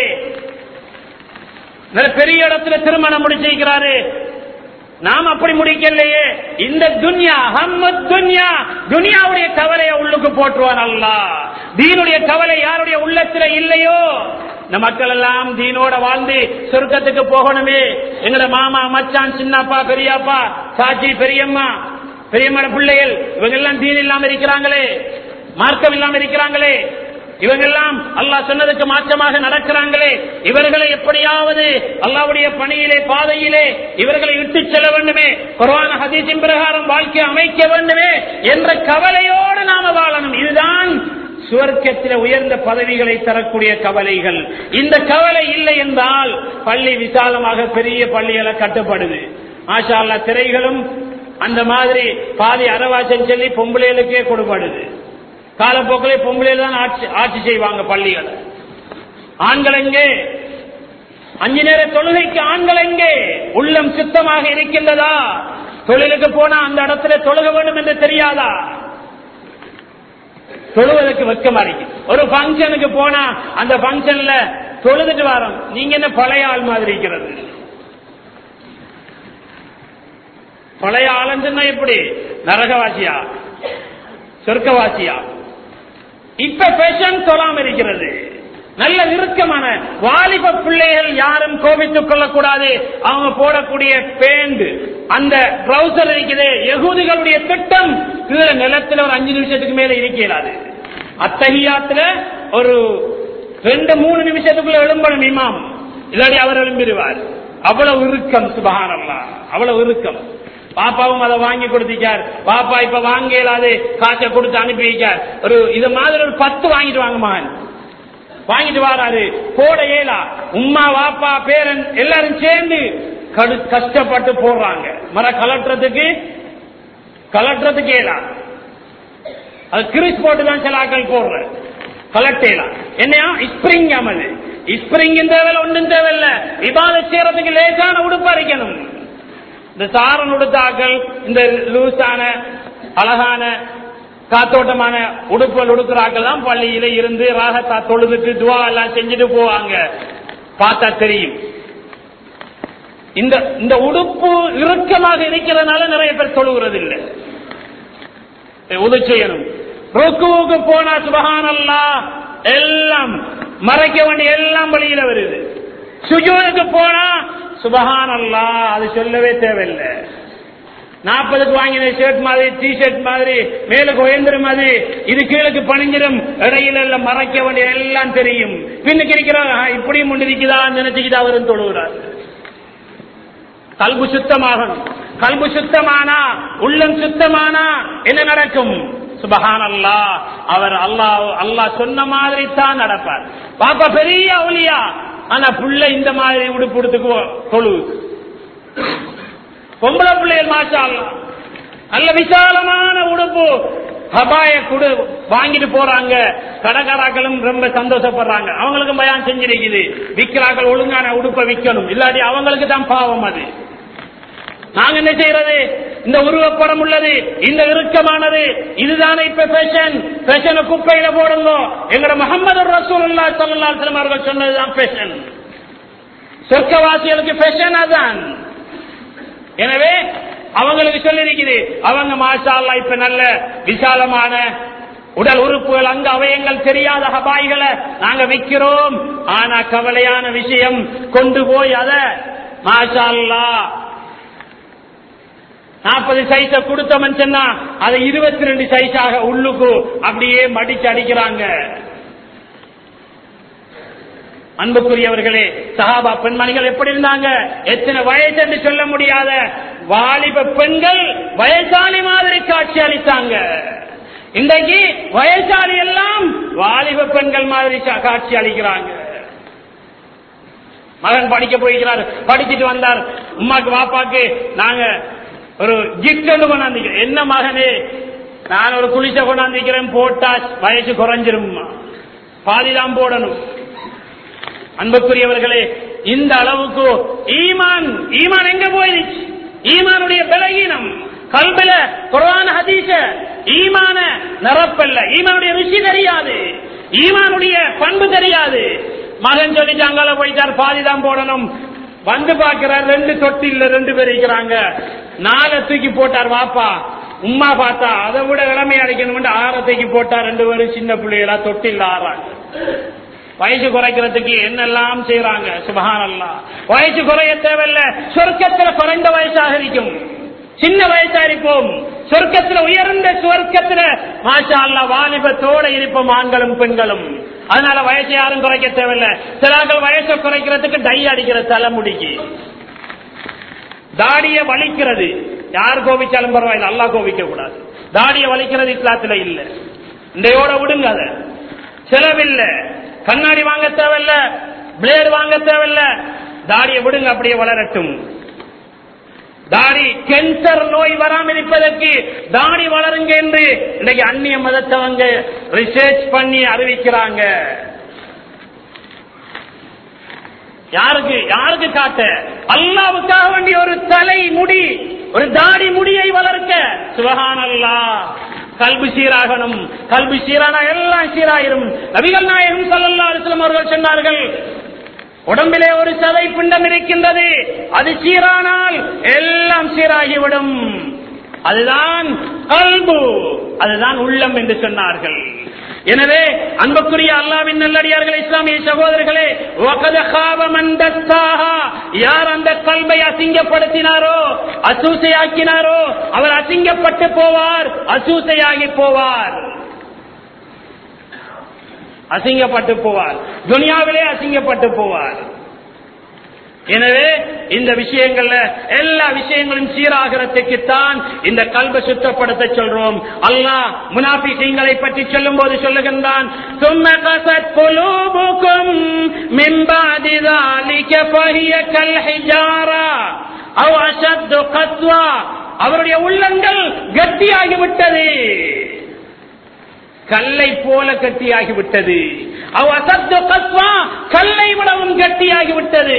நல்ல பெரிய இடத்துல திருமணம் முடிச்சிருக்கிறாரு நாம் அப்படி முடிக்கலையே இந்த துன்யா ஹம்மத் துன்யா துனியாவுடைய கவலையை உள்ளுக்கு போட்டுருவான் அல்லாஹ் தீனுடைய கவலை யாருடைய உள்ளத்துல இல்லையோ இந்த மக்கள் எல்லாம் தீனோட வாழ்ந்து சொர்க்கத்துக்கு போகணுமே எங்கட மாமா மச்சான் சின்னப்பா பெரியப்பா சாச்சி பெரியம்மா பெரியம்மட பிள்ளைகள் இவங்க எல்லாம் தீன் இல்லாம இருக்கிறாங்களே மார்க்கம் இல்லாம இருக்கிறாங்களே இவங்கெல்லாம் அல்லாஹ் சொன்னதுக்கு மாற்றமாக நடக்கிறாங்களே இவர்களை எப்படியாவது அல்லாவுடைய பணியிலே பாதையிலே இவர்களை விட்டு செல்ல வேண்டுமே குர்ஆன் ஹதீஸின் பிரகாரம் வாழ்க்கை அமைக்க வேண்டுமே என்ற கவலையோடு நாம வாழணும் இதுதான் சுவர்க்கத்தில் உயர்ந்த பதவிகளை தரக்கூடிய கவலைகள் இந்த கவலை இல்லை என்றால் பள்ளி விசாலமாக பெரிய பள்ளிகளை கட்டப்படுது ஆஷா அல்லா திரைகளும் அந்த மாதிரி பாதி அரவாசம் சொல்லி பொம்பளைகளுக்கே கொடுப்படுது காலப்போக்கிலே பொம்பளையில தான் ஆட்சி ஆட்சி செய்வாங்க பள்ளிகளை ஆண்கள் எங்கே அஞ்சு நேர தொழுகைக்கு ஆண்கள் எங்கே உள்ளம் சுத்தமாக இருக்கின்றதா தொழிலுக்கு போனா அந்த இடத்துல தொழுக வேண்டும் என்று தெரியாதா தொழுவதற்கு வெக்கமா இருக்கு ஒரு பங்கனுக்கு போனா அந்த பங்கன்ல தொழுதுட்டு வரோம் நீங்க என்ன பழைய ஆள் மாதிரி இருக்கிறது பழைய ஆளுன்னா எப்படி நரகவாசியா சொர்க்கவாசியா இப்ப பேஷன் சொல்லாம இருக்கிறது நல்ல இறுக்கமான வாலிப பிள்ளைகள் யாரும் கோபித்துக் கொள்ளக்கூடாது அவங்க போடக்கூடிய பேண்ட் அந்த ட்ரௌசர் இருக்குது யகூதிகளுடைய திட்டம் கீழே நிலத்துல ஒரு அஞ்சு நிமிஷத்துக்கு மேல இருக்கிறாது அத்தகையாத்துல ஒரு ரெண்டு மூணு நிமிஷத்துக்குள்ள எழும்பணும் இமாம் இல்லாடி அவர் எழும்பிடுவார் அவ்வளவு இறுக்கம் சுபகானம்மா அவ்வளவு இறுக்கம் பாப்பாவும் அதை வாங்கி கொடுத்திருக்கார் பாப்பா இப்ப வாங்க இயலாது காசை கொடுத்து அனுப்பி வைக்கார் ஒரு இது மாதிரி ஒரு பத்து வாங்கிட்டு வாங்க மகன் வாங்கிட்டு வாராரு போட இயலா உம்மா வாப்பா பேரன் எல்லாரும் சேர்ந்து கடு கஷ்டப்பட்டு போடுறாங்க மர கலட்டுறதுக்கு கலட்டுறதுக்கு இயலா அது கிரிஸ் போட்டு தான் சில ஆட்கள் போடுற கலட்டேலாம் என்னையா ஸ்பிரிங் அமது ஸ்பிரிங் தேவையில்ல ஒன்றும் தேவையில்ல விவாத செய்யறதுக்கு லேசான உடுப்பு அரைக்கணும் இந்த சாரன் உடுத்தாக்கள் இந்த லூசான அழகான காத்தோட்டமான உடுப்புகள் உடுக்கிறாக்கள் தான் பள்ளியில இருந்து ராகத்தா தொழுதுட்டு துவா எல்லாம் செஞ்சுட்டு போவாங்க பார்த்தா தெரியும் இந்த இந்த உடுப்பு இறுக்கமாக இருக்கிறதுனால நிறைய பேர் தொழுகிறது இல்லை உது செய்யணும் ருக்குவுக்கு போனா சுபகானல்லா எல்லாம் மறைக்க வேண்டிய எல்லாம் வழியில வருது சுஜூனுக்கு போனா சுபஹான் அல்லா அது சொல்லவே தேவையில்லை நாற்பதுக்கு வாங்கின ஷர்ட் மாதிரி டி ஷர்ட் மாதிரி மேலுக்கு உயர்ந்துரு மாதிரி இது கீழுக்கு பணிஞ்சிடும் இடையில எல்லாம் மறைக்க வேண்டிய எல்லாம் தெரியும் பின்னுக்கு இருக்கிறாங்க இப்படியும் ஒன்று இருக்குதா நினைச்சுக்கிட்டு அவரும் தொழுகிறார் கல்பு சுத்தமாகணும் கல்பு சுத்தமானா உள்ளம் சுத்தமானா என்ன நடக்கும் சுபஹான் அல்லா அவர் அல்லாஹ் அல்லாஹ் சொன்ன மாதிரி தான் நடப்பார் பாப்பா பெரிய அவலியா ஆனா புள்ள இந்த மாதிரி உடுப்பு உடுத்துக்கு தொழு பொம்பளை பிள்ளைகள் மாஷா அல்லா. நல்ல விசாலமான உடுப்பு ஹபாய குடு வாங்கிட்டு போறாங்க கடைக்காராக்களும் ரொம்ப சந்தோஷப்படுறாங்க அவங்களுக்கும் பயான் செஞ்சிருக்குது விக்கிறாக்கள் ஒழுங்கான உடுப்பை விற்கணும் இல்லாட்டி அவங்களுக்கு தான் பாவம் அது நாங்க என்ன செய்யறது இந்த உருவப்படம் உள்ளது இந்த இறுக்கமானது இதுதானே இப்ப ஃபேஷன் ஃபேஷனை குப்பையில போடுங்க எங்கட முகமது ரசூலுல்லா ஸல்லல்லாஹு அலைஹி வஸல்லம் அவர்கள் சொன்னதுதான் ஃபேஷன் சொர்க்கவாசிகளுக்கு ஃபேஷன் அதான் எனவே அவங்களுக்கு சொல்லிருக்குது அவங்க மாஷா அல்லாஹ் இப்ப நல்ல விசாலமான உடல் உறுப்புகள் அங்க அவயங்கள் தெரியாத ஹபாய்களை நாங்க விற்கிறோம் ஆனா கவலையான விஷயம் கொண்டு போய் அத மாஷா அல்லாஹ் நாற்பது சைஸ கொடுத்தவன் சொன்னா அதை இருபத்தி ரெண்டு சைஸாக உள்ளுக்கு அப்படியே மடிச்சு அடிக்கிறாங்க அன்புக்குரியவர்களே சஹாபா பெண்மணிகள் எப்படி இருந்தாங்க எத்தனை வயசு என்று சொல்ல முடியாத வாலிப பெண்கள் வயசாளி மாதிரி காட்சி அளித்தாங்க இன்றைக்கு வயசாளி எல்லாம் வாலிப பெண்கள் மாதிரி கா- காட்சி அளிக்கிறாங்க மகன் படிக்க போய்கிறார் படிச்சுட்டு வந்தார் உமாக்கு வாப்பாக்கு நாங்க ஒரு கிஃப்ட் ஒன்று கொண்டாந்து என்ன மகனே நான் ஒரு குளிச்ச கொண்டாந்துக்கிறேன் போட்டா வயசு குறைஞ்சிரும் பாதிதான் போடணும் அன்புக்குரியவர்களே இந்த அளவுக்கு ஈமான் ஈமான் எங்க போயிருச்சு ஈமானுடைய பலகீனம் கல்வில குரான் ஹதீஸ ஈமான நிரப்பல்ல ஈமானுடைய ருசி தெரியாது ஈமானுடைய பண்பு தெரியாது மகன் சொல்லிட்டு அங்கால போயிட்டார் பாதிதான் போடணும் வந்து பார்க்கிறார் ரெண்டு தொட்டில ரெண்டு பேர் இருக்கிறாங்க நாளை தூக்கி போட்டார் வாப்பா உம்மா பார்த்தா அதை விட இளமை அடைக்கணும் ஆற தூக்கி போட்டா ரெண்டு பேரும் சின்ன பிள்ளைகளா தொட்டில் ஆறாங்க வயசு குறைக்கிறதுக்கு என்னெல்லாம் செய்யறாங்க சுபஹானல்லா வயசு குறைய தேவையில்ல சொர்க்கத்துல குறைந்த வயசாக இருக்கும் சின்ன வயசா இருப்போம் சொர்க்கத்துல உயர்ந்த சொர்க்கத்துல மாஷா அல்லா வாலிபத்தோட இருப்போம் ஆண்களும் பெண்களும் அதனால வயசை யாரும் குறைக்க தேவையில்ல சிலர்கள் வயசை குறைக்கிறதுக்கு டை அடிக்கிற தலைமுடிக்கு தாடிய வலிக்கிறது யார் கோபிச்சாலும் பரவாயில்ல அல்லா கோபிக்க கூடாது தாடிய வலிக்கிறது இஸ்லாத்துல இல்ல இந்தையோட விடுங்க அத செலவில்ல கண்ணாடி வாங்க தேவையில்ல பிளேடு வாங்க தேவையில்ல தாடிய விடுங்க அப்படியே வளரட்டும் தாடி கேன்சர் நோய் வராமல் இருப்பதற்கு தாடி வளருங்க என்று இன்னைக்கு அந்நிய மதத்தவங்க ரிசர்ச் பண்ணி அறிவிக்கிறாங்க யாருக்கு யாருக்கு காட்ட அல்லாவுக்காக வேண்டிய ஒரு தலை முடி ஒரு தாடி முடியை வளர்க்க சுபஹானல்லா கல்வி சீராகணும் கல்வி சீரானா எல்லாம் சீராயிரும் நபிகள் நாயகம் ஸல்லல்லாஹு அலைஹி வஸல்லம் அவர்கள் சொன்னார்கள் உடம்பிலே ஒரு சதை பிண்டம் இருக்கின்றது அது சீரானால் எல்லாம் சீராகிவிடும் அதுதான் கல்பு அதுதான் உள்ளம் என்று சொன்னார்கள் எனவே அன்புக்குரிய அல்லாவின் நல்லடியார்கள் இஸ்லாமிய சகோதரர்களே وَقَدْ خَابَ مَنْ دَسَّاهَا யார் அந்த கல்வை அசிங்கப்படுத்தினாரோ அசூசையாக்கினாரோ அவர் அசிங்கப்பட்டு போவார் அசூசையாகி போவார் அசிங்கப்பட்டு போவார் துனியாவிலே அசிங்கப்பட்டு போவார் எனவே இந்த விஷயங்கள்ல எல்லா விஷயங்களும் சீராகிறதுக்கு தான் இந்த கல்வை சுத்தப்படுத்த சொல்றோம் அல்லாஹ் முனாபிகளை பற்றி சொல்லும் போது சொல்லுகின்றான் ثُمَّ قَسَتْ قُلُوبُكُمْ مِنْ بَعْدِ ذَلِكَ فَهِيَ كَالْحِجَارَةِ أَوْ أَشَدُّ قَسْوَةً அவருடைய உள்ளங்கள் கட்டியாகிவிட்டது கல்லை போல கட்டியாகிவிட்டது அவ் அசத்து கஸ்வா கல்லை விடவும் கட்டியாகிவிட்டது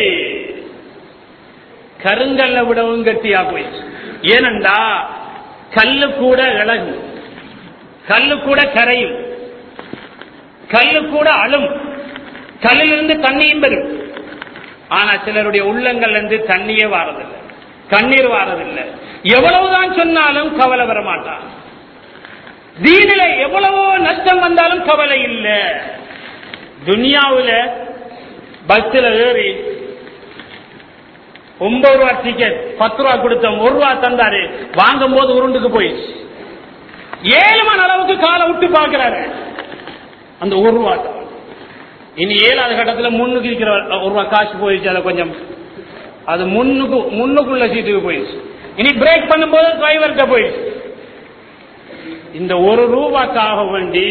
கருங்கல்ல விடவும் கட்டியா போயிடுச்சு ஏனண்டா கல்லு கூட இழகும் கல்லு கூட கரையும் கல்லு கூட அழும் கல்லிலிருந்து தண்ணியும் பெறும் ஆனா சிலருடைய உள்ளங்கள்ல இருந்து தண்ணியே வாரதில்லை கண்ணீர் வாரதில்லை எவ்வளவுதான் சொன்னாலும் கவலை வர மாட்டான் தீனில எவ்வளவோ நஷ்டம் வந்தாலும் கவலை இல்ல துனியாவுல பஸ்ல ஏறி ஒன்பது ரூபா டிக்கெட் பத்து ரூபா கொடுத்தோம் ஒரு ரூபா தந்தாரு வாங்கும் போது உருண்டுக்கு போயிடுச்சு ஏழு மணி அளவுக்கு காலை விட்டு பாக்குறாரு அந்த ஒரு ரூபா தான். இனி ஏழாவது கட்டத்துல முன்னுக்கு இருக்கிற ஒரு ரூபா காசு போயிடுச்சு அதை கொஞ்சம் அது முன்னுக்கு முன்னுக்குள்ள சீட்டுக்கு போயிடுச்சு இனி பிரேக் பண்ணும்போது டிரைவர்கிட்ட போயிடுச்சு இந்த ஒரு ரூபாய்க்காக வேண்டி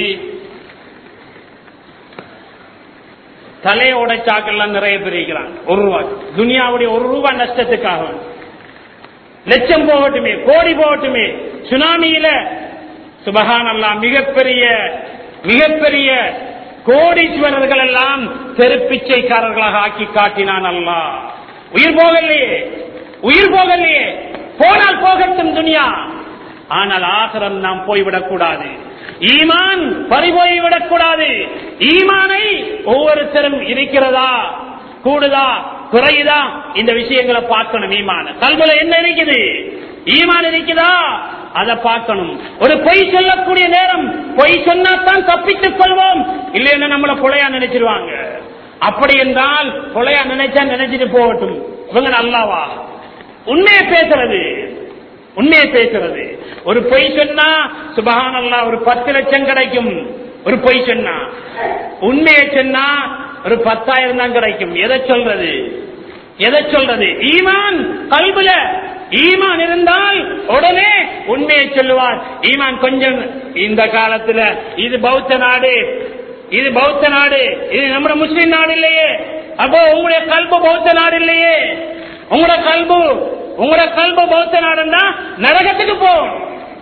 தலையை உடைச்சாக்கெல்லாம் நிறைய பேர் இருக்கிறாங்க ஒரு ரூபாய் துனியாவுடைய ஒரு ரூபாய் நஷ்டத்துக்காக வேண்டி லட்சம் போகட்டுமே கோடி போகட்டுமே சுனாமியில சுபகான் எல்லாம் மிகப்பெரிய மிகப்பெரிய கோடீஸ்வரர்கள் எல்லாம் தெருப்பிச்சைக்காரர்களாக ஆக்கி காட்டினான் அல்லாஹ் உயிர் போகலையே உயிர் போகலையே போனால் போகட்டும் துனியா ஆனால் ஆகரம் நாம் போய்விடக் கூடாது ஈமான் பறிபோய்விடக் கூடாது ஈமானை ஒவ்வொருத்தரும் இருக்கிறதா கூடுதா குறையுதா இந்த விஷயங்களை பார்க்கணும் ஈமான கல்வில என்ன இருக்குது ஈமான் இருக்குதா அதை பார்க்கணும் ஒரு பொய் சொல்லக்கூடிய நேரம் பொய் சொன்னாத்தான் தப்பித்துக் கொள்வோம் இல்லைன்னா நம்மள கொலையா நினைச்சிருவாங்க அப்படி என்றால் கொலையா நினைச்சா நினைச்சிட்டு போகட்டும் இவங்க நல்லாவா உண்மையை பேசுறது உண்மையை பேசுறது ஒரு பொய் சொன்னா சுபஹான் அல்லா ஒரு பத்து லட்சம் கிடைக்கும் ஒரு பொய் சொன்னா உண்மையை சொன்னா ஒரு பத்தாயிரம் தான் கிடைக்கும் எதை சொல்றது எதை சொல்றது ஈமான் கல்புல ஈமான் இருந்தால் உடனே உண்மையை சொல்லுவார் ஈமான் கொஞ்சம் இந்த காலத்துல இது பௌத்த நாடு இது பௌத்த நாடு இது நம்ம முஸ்லிம் நாடு இல்லையே அப்போ உங்களுடைய கல்பு பௌத்த நாடு இல்லையே உங்களோட கல்பு உங்களோட கல்பு பௌத்த நாடுன்னா நரகத்துக்கு போகும்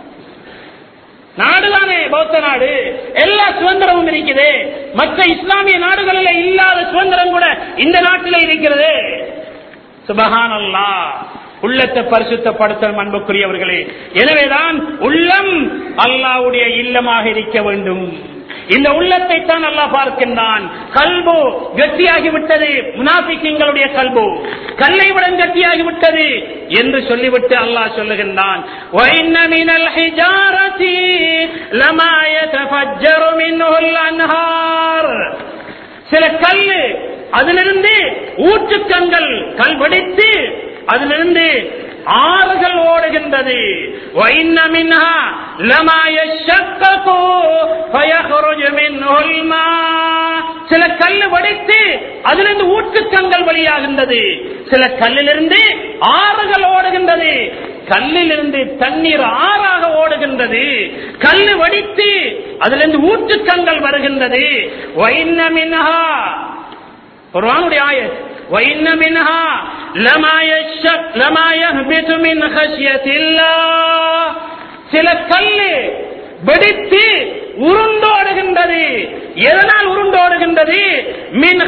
நாடுதானே பௌத்த நாடு எல்லா சுதந்திரமும் இருக்குது மற்ற இஸ்லாமிய நாடுகளில் இல்லாத சுதந்திரம் கூட இந்த நாட்டில் இருக்கிறது சுபஹான் அல்லா உள்ளத்தை பரிசுத்தப்படுத்தணும் அன்புக்குரியவர்களே எனவேதான் உள்ளம் அல்லாவுடைய இல்லமாக இருக்க வேண்டும் இந்த உள்ளத்தை தான் அல்லா பார்க்கின்றான் கல்பு கட்டியாகி விட்டது முனாபிக்கங்களுடைய கல்பு கல்லை விட கட்டியாகி விட்டது என்று சொல்லிவிட்டு அல்லாஹ் சொல்லுகின்றான் وَإِنَّ مِنَ الْحِجَارَةِ لَمَا يَتَفَجَّرُ مِنْهُ الْأَنْهَارُ சில கல்லு அதிலிருந்து ஊற்றுக்கண்கள் கல் வெடித்து அதிலிருந்து ஆறுகள் ஓடுகின்றது وَإِنَّ مِنْهَا لَمَا يَشَّقَّقُ فَيَخْرُجُ مِنْهُ الْمَاءُ சில கல்லு வடித்து அதிலிருந்து ஊற்றுக்கண்கள் வெளியாகின்றது சில கல்லிலிருந்து ஆறுகள் ஓடுகின்றது கல்லிலிருந்து தண்ணீர் ஆறாக ஓடுகின்றது கல்லு வடித்து அதிலிருந்து ஊற்றுக்கண்கள் வருகின்றது وَإِنَّ مِنْهَا குர்ஆனுடைய ஆயத் وَإِنَّ مِنْهَا لَمَا يَشَّقُّ لَمَا يَهْبِطُ مِنْ خَشْيَةِ اللَّهِ சில கல்லு வெடித்து உருண்டோடுகின்றது எதனால் உருண்டோடுகின்றது மின்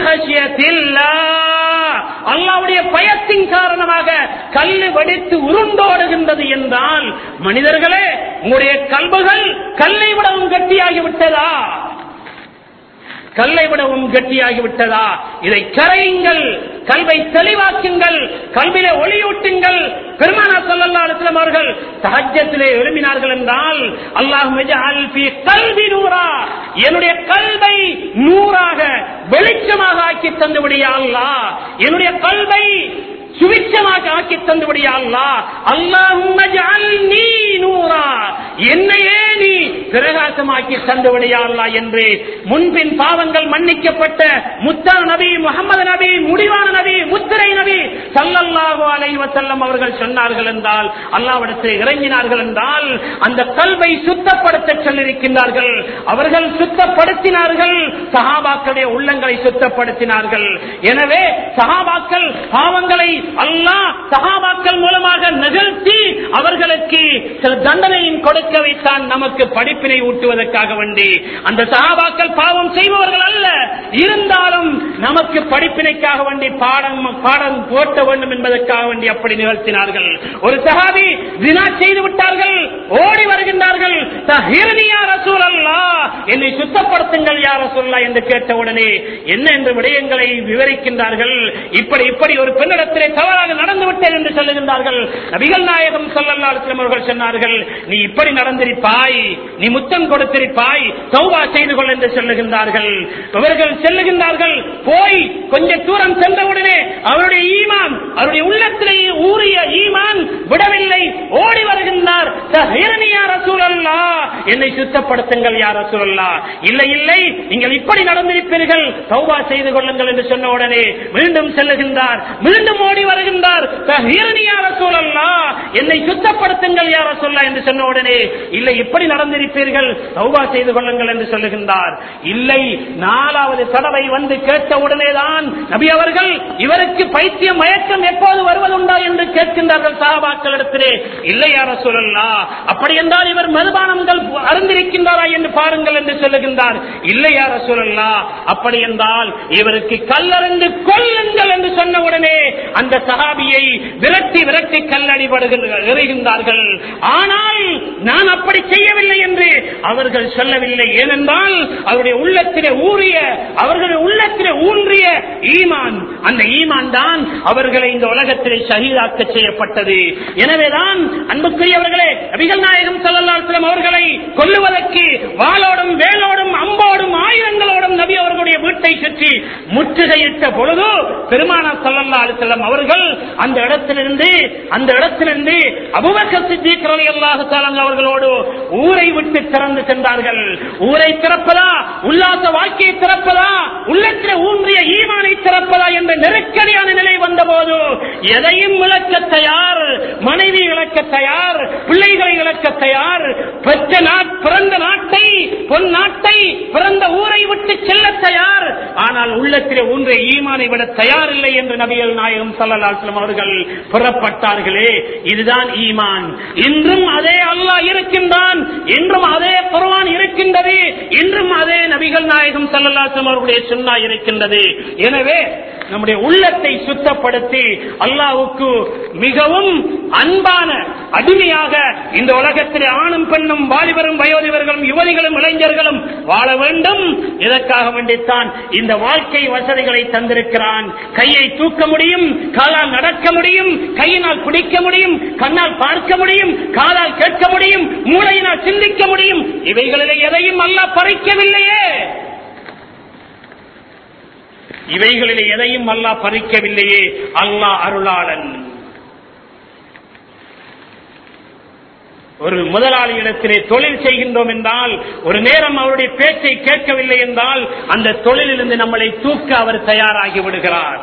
அல்லாவுடைய பயத்தின் காரணமாக கல்லு வெடித்து உருண்டோடுகின்றது என்றால் மனிதர்களே உங்களுடைய கல்புகள் கல்லை விடவும் கட்டியாகி விட்டதா கல்லை விடவும் கட்டியாகி விட்டதா இதை கரையுங்கள் கல்வை தெளிவாக்குங்கள் கல்வியிலே ஒளியூட்டுங்கள் பெருமானா சல்லல்லா அலுவலம் அவர்கள் தஹஜத்திலே எழுப்பினார்கள் என்றால் அல்லாஹ் கல்வி நூறா என்னுடைய கல்வை நூறாக வெளிச்சமாக ஆக்கி தந்துவிடியா அல்லா என்னுடைய கல்வை சுவிச்சமாக ஆக்கி தந்துவிடியா அல்லா அல்லாஹ் நீ நூறா என்னையே நீ பிரகாசமாக்கி தந்துவிடியா அல்லா என்று முன்பின் பாவங்கள் மன்னிக்கப்பட்ட முத்தா நபி முகமது நபி முடிவான நபி முத்திரை நபி சல்லல்லாஹு அலைஹி வஸல்லம் அவர்கள் சொன்னார்கள் என்றால் அல்லாஹ்விடத்தில் இறங்கினார்கள் என்றால் அந்த கல்வை சுத்தப்படுத்த சொல்லியிருக்கின்றார்கள் அவர்கள் சுத்தப்படுத்தினார்கள் சஹாபாக்களுடைய உள்ளங்களை சுத்தப்படுத்தினார்கள் எனவே சஹாபாக்கள் பாவங்களை அல்லாஹ் சஹாபாக்கள் மூலமாக நிகழ்த்தி அவர்களுக்கு சில தண்டனையும் கொடுக்க வைத்தான் நமக்கு படிப்பினை ஊட்டுவதற்காக வேண்டி அந்த சஹாபாக்கள் பாவம் செய்பவர்கள் அல்ல இருந்தாலும் நமக்கு படிப்பினைக்காக வேண்டி பாடம் பாடம் போட்ட வேண்டும் என்பதற்காக வேண்டி அப்படி நிகழ்த்தினார்கள் ஒரு சஹாபி தினா செய்து விட்டார்கள் ஓடி வருகின்றார்கள் தஹீர்னியா ரசூலல்லா என்னை சுத்தப்படுத்துங்கள் யார் ரசூல்லா என்று கேட்டவுடனே என்ன என்று விடயங்களை விவரிக்கின்றார்கள் இப்படி இப்படி ஒரு பெண்ணிடத்திலே தவறாக நடந்து விட்டேன் என்று சொல்லுகின்றார்கள் நபிகள் நாயகம் சொல்லல்லா அலுவலம் அவர்கள் சொன்னார்கள் நீ இப்படி நடந்திருப்பாய் நீ முத்தம் கொடுத்திருப்பாய் சௌபா செய்து கொள் என்று சொல்லுகின்றார்கள் இவர்கள் செல்லுகின்றார்கள் போய் கொஞ்ச தூரம் சென்றவுடனே அவருடைய ஈமான் அவருடைய உள்ளத்திலே ஊறிய ஈமான் விடவில்லை ஓடி வருகின்றார் தஹீரனியா ரசூலல்லா என்னை சுத்தப்படுத்துங்கள் யார் ரசூலல்லா இல்லை இல்லை நீங்கள் இப்படி நடந்திருப்பீர்கள் சௌபா செய்து கொள்ளுங்கள் என்று சொன்ன உடனே மீண்டும் செல்லுகின்றார் மீண்டும் ஓடி வருகின்றார் தஹீரனியா ரசூலல்லா என்னை சுத்தப்படுத்துங்கள் யார் ரசூல்லா என்று சொன்ன உடனே இல்லை இப்படி நடந்திருப்பீர்கள் சௌபா செய்து கொள்ளுங்கள் என்று சொல்லுகின்றார் இல்லை நாலாவது தடவை வந்து கேட்ட உடனேதான் நபி அவர்கள் இவருக்கு பைத்தியம் மயக்கம் எப்போது வருவதுண்டா என்று கேட்கின்றார்கள் சாபாக்களிடத்திலே இல்லை யார சொல்லலா அப்படி என்றால் இவர் மதுபானங்கள் அறிந்திருக்கின்றாரா என்று பாருங்கள் என்று சொல்லுகின்றார் இல்லை யார சொல்லலா அப்படி என்றால் இவருக்கு கல்லறிந்து கொல்லுங்கள் என்று சொன்ன உடனே அந்த சகாபியை விரட்டி விரட்டி கல்லடிபடுகின்றார்கள் ஆனால் நான் அப்படி செய்யவில்லை என்று அவர்கள் சொல்லவில்லை ஏனென்றால் அவருடைய உள்ளத்திலே ஊறிய அவர்களுடைய உள்ளத்திலே ஊன்றிய ஈமான் அந்த ஈமான் தான் அவர்களை இந்த உலகத்திலே ஷஹீதாக்க செய்யப்பட்டது எனவேதான் அன்புக்குரியவர்களே நபிகள் நாயகம் சல்லாஸ்லம் அவர்களை கொல்லுவதற்கு வாளோடு முற்றுகையிட்ட பொழுது பெருமானா சல்லல்லா அலிசல்லம் அவர்கள் அந்த இடத்திலிருந்து அந்த இடத்திலிருந்து அபுபக்கர் சித்திக் ரலியல்லாஹு தஆலா அவர்களோடு ஊரை விட்டு திறந்து சென்றார்கள் ஊரை திறப்பதா உல்லாச வாழ்க்கையை திறப்பதா உள்ளத்தில் ஊன்றிய ஈமானை திறப்பதா என்ற நெருக்கடியான நிலை வந்தபோது எதையும் இழக்க தயார் மனைவி இழக்க தயார் பிள்ளைகளை இழக்க தயார் பெற்ற நாட் பிறந்த நாட்டை பொன் நாட்டை பிறந்த ஊரை விட்டு செல்ல தயார் ஆனால் உள்ளத்திலே ஊன்றிய ஈமானை விட தயாரில்லை என்று நபிகள் நாயகம் சல்லல்லாஹு அவர்கள் புறப்பட்டார்களே இதுதான் ஈமான் இன்றும் அதே அல்லாஹ் இருக்கின்றான் இன்றும் அதே குர்ஆன் இருக்கின்றது இன்றும் அதே நபிகள் நாயகம் சல்லல்லாஹு அவர்களுடைய சுன்னா இருக்கின்றது எனவே நம்முடைய உள்ளத்தை சுத்தப்படுத்தி அல்லாவுக்கு மிகவும் அன்பான அடிமையாக இந்த உலகத்திலே ஆணும் பெண்ணும் வாலிபரும் வயோதிபர்களும் யுவதிகளும் இளைஞர்களும் வாழ வேண்டும் இதற்காக வேண்டித்தான் இந்த வாழ்க்கை வசதிகளை தந்திருக்கிறான் கையை தூக்க முடியும் காலால் நடக்க முடியும் கையினால் பிடிக்க முடியும் கண்ணால் பார்க்க முடியும் காலால் கேட்க முடியும் மூளையினால் சிந்திக்க முடியும் இவைகளில் எதையும் அல்ல பறிக்கவில்லையே இவைகளில் எதையும் அல்லாஹ் பறிக்கவில்லையே அல்லாஹ் அருளாளன் ஒரு முதலாளியிடத்திலே தொழில் செய்கின்றோம் என்றால் ஒரு நேரம் அவருடைய பேச்சை கேட்கவில்லை என்றால் அந்த தொழிலிலிருந்து நம்மளை தூக்க அவர் தயாராகி விடுகிறார்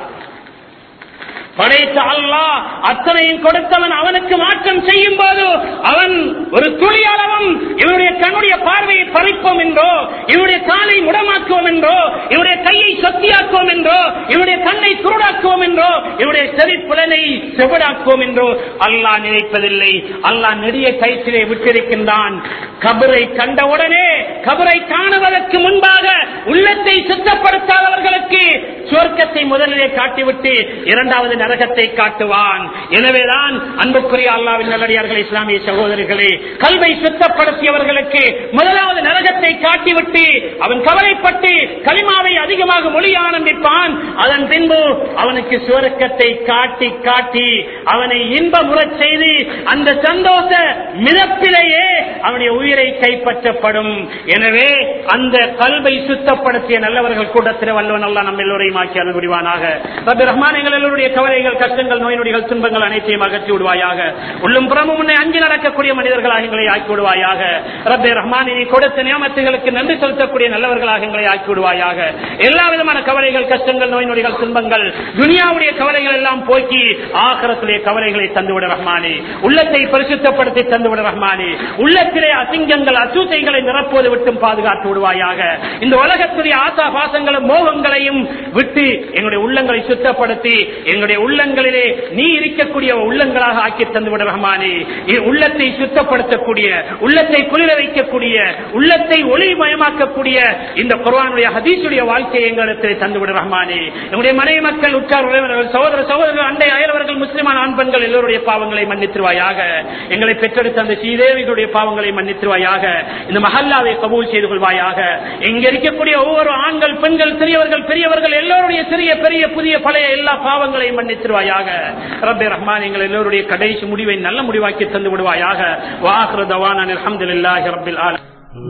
படைத்த அல்லாஹ் அத்தனையும் கொடுத்தவன் அவனுக்கு மாற்றம் செய்யும் போது அவன் ஒரு துளி அளவும் இவருடைய கண்ணுடைய பார்வையை பறிப்போம் என்றோ இவருடைய காலை முடமாக்குவோம் என்றோ இவருடைய கையை சொத்தியாக்குவோம் என்றோ இவருடைய கண்ணை குருடாக்குவோம் என்றோ இவருடைய செவி புலனை செவிடாக்குவோம் என்றோ அல்லாஹ் நினைப்பதில்லை அல்லாஹ் நெடிய கயிற்றிலே விட்டிருக்கின்றான் கபரை கண்டவுடனே கபரை காணுவதற்கு முன்பாக உள்ளத்தை சுத்தப்படுத்தாதவர்களுக்கு சுவர்க்கத்தை முதலிலே காட்டிவிட்டு இரண்டாவது நரகத்தை காட்டுவான் எனவேதான் அன்புக்குரிய அல்லாவின் நல்லடியார்கள் இஸ்லாமிய சகோதரர்களே கல்வை சுத்தப்படுத்தியவர்களுக்கு முதலாவது நரகத்தை காட்டிவிட்டு அவன் கவலைப்பட்டு களிமாவை அதிகமாக மொழி ஆரம்பிப்பான் அதன் பின்பு அவனுக்கு சுவர்க்கத்தை காட்டி காட்டி அவனை இன்பமுறச் செய்து அந்த சந்தோஷ மிதப்பிலேயே அவனுடைய உயிரை கைப்பற்றப்படும் எனவே அந்த கல்வை சுத்தப்படுத்திய நல்லவர்கள் கூட்டத்தில் வல்லவன் அல்ல நம்ம எல்லோரையும் ஆக்கி அருள் புரிவானாக ரப்பி ரஹ்மான் எங்கள் எல்லோருடைய கவலைகள் கஷ்டங்கள் நோய் நொடிகள் துன்பங்கள் அனைத்தையும் அகற்றி விடுவாயாக உள்ளும் புறமும் முன்னே அஞ்சு நடக்கக்கூடிய மனிதர்களாக எங்களை ஆக்கி விடுவாயாக ரப்பே ரஹ்மான் நீ கொடுத்த நியமத்துகளுக்கு நன்றி செலுத்தக்கூடிய நல்லவர்களாக எங்களை ஆக்கி விடுவாயாக எல்லா விதமான கவலைகள் கஷ்டங்கள் நோய் நொடிகள் துன்பங்கள் துனியாவுடைய கவலைகள் எல்லாம் போக்கி ஆகரத்துடைய கவலைகளை தந்துவிட ரஹ்மானே உள்ளத்தை பரிசுத்தப்படுத்தி தந்துவிட ரஹ்மானே உள்ளத்திலே அசிங்கங்கள் அசூத்தைகளை நிரப்புவது விட்டும் பாதுகாத்து விடுவாயாக இந்த உலகத்துடைய ஆசா பாசங்களும் மோகங்களையும் விட்டு எங்களுடைய உள்ளங்களை சுத்தப்படுத்தி எங்களுடைய உள்ளங்களிலே நீ இருக்கக்கூடிய உள்ளங்களாக ஆக்கி தந்துவிட ரஹ்மானே இ- உள்ளத்தை சுத்தப்படுத்தக்கூடிய உள்ளத்தை குளிர வைக்கக்கூடிய உள்ளத்தை ஒளிமயமாக்கக்கூடிய இந்த குர்ஆனுடைய ஹதீஸுடைய வாழ்க்கையை எங்களுக்கு தந்துவிட ரஹ்மானே எங்களுடைய மனைவி மக்கள் உற்றார் உறவினர்கள் சகோதர சகோதரர்கள் அண்டை அயலவர்கள் முஸ்லிமான ஆண் பெண்கள் எல்லோருடைய பாவங்களை மன்னித்திருவாயாக எங்களை பெற்றெடுத்த அந்த ஸ்ரீதேவிகளுடைய பாவங்களை மன்னித்திருவாயாக இந்த மஹல்லாவை கபூல் செய்து கொள்வாயாக இங்க இருக்கக்கூடிய ஒவ்வொரு ஆண்கள் பெண்கள் சிறியவர்கள் பெரியவர்கள் எல்லோருடைய சிறிய பெரிய புதிய பழைய எல்லா பாவங்களையும் மன்னித்திருவாயாக ரப்பே ரஹ்மான் எங்கள் எல்லோருடைய கடைசி முடிவை நல்ல முடிவாக்கி தந்து விடுவாயாக வாஹ்ரு தவான அல்ஹம்துலில்லாஹி ரப்பில் ஆலமீன்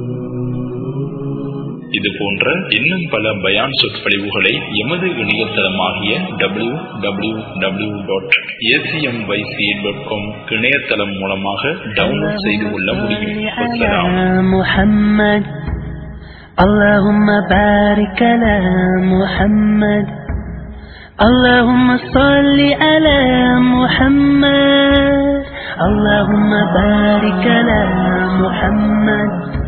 இது போன்ற இன்னும் பல பயான் சொற்பொழிவுகளை எமது இணையதளமாகிய W W W dot ACMYC dot com இணையதளம் மூலமாக டவுன்லோட் செய்து கொள்ள முடியும் வசலாம் محمد اللهم بارك على محمد اللهم صل على محمد اللهم بارك على محمد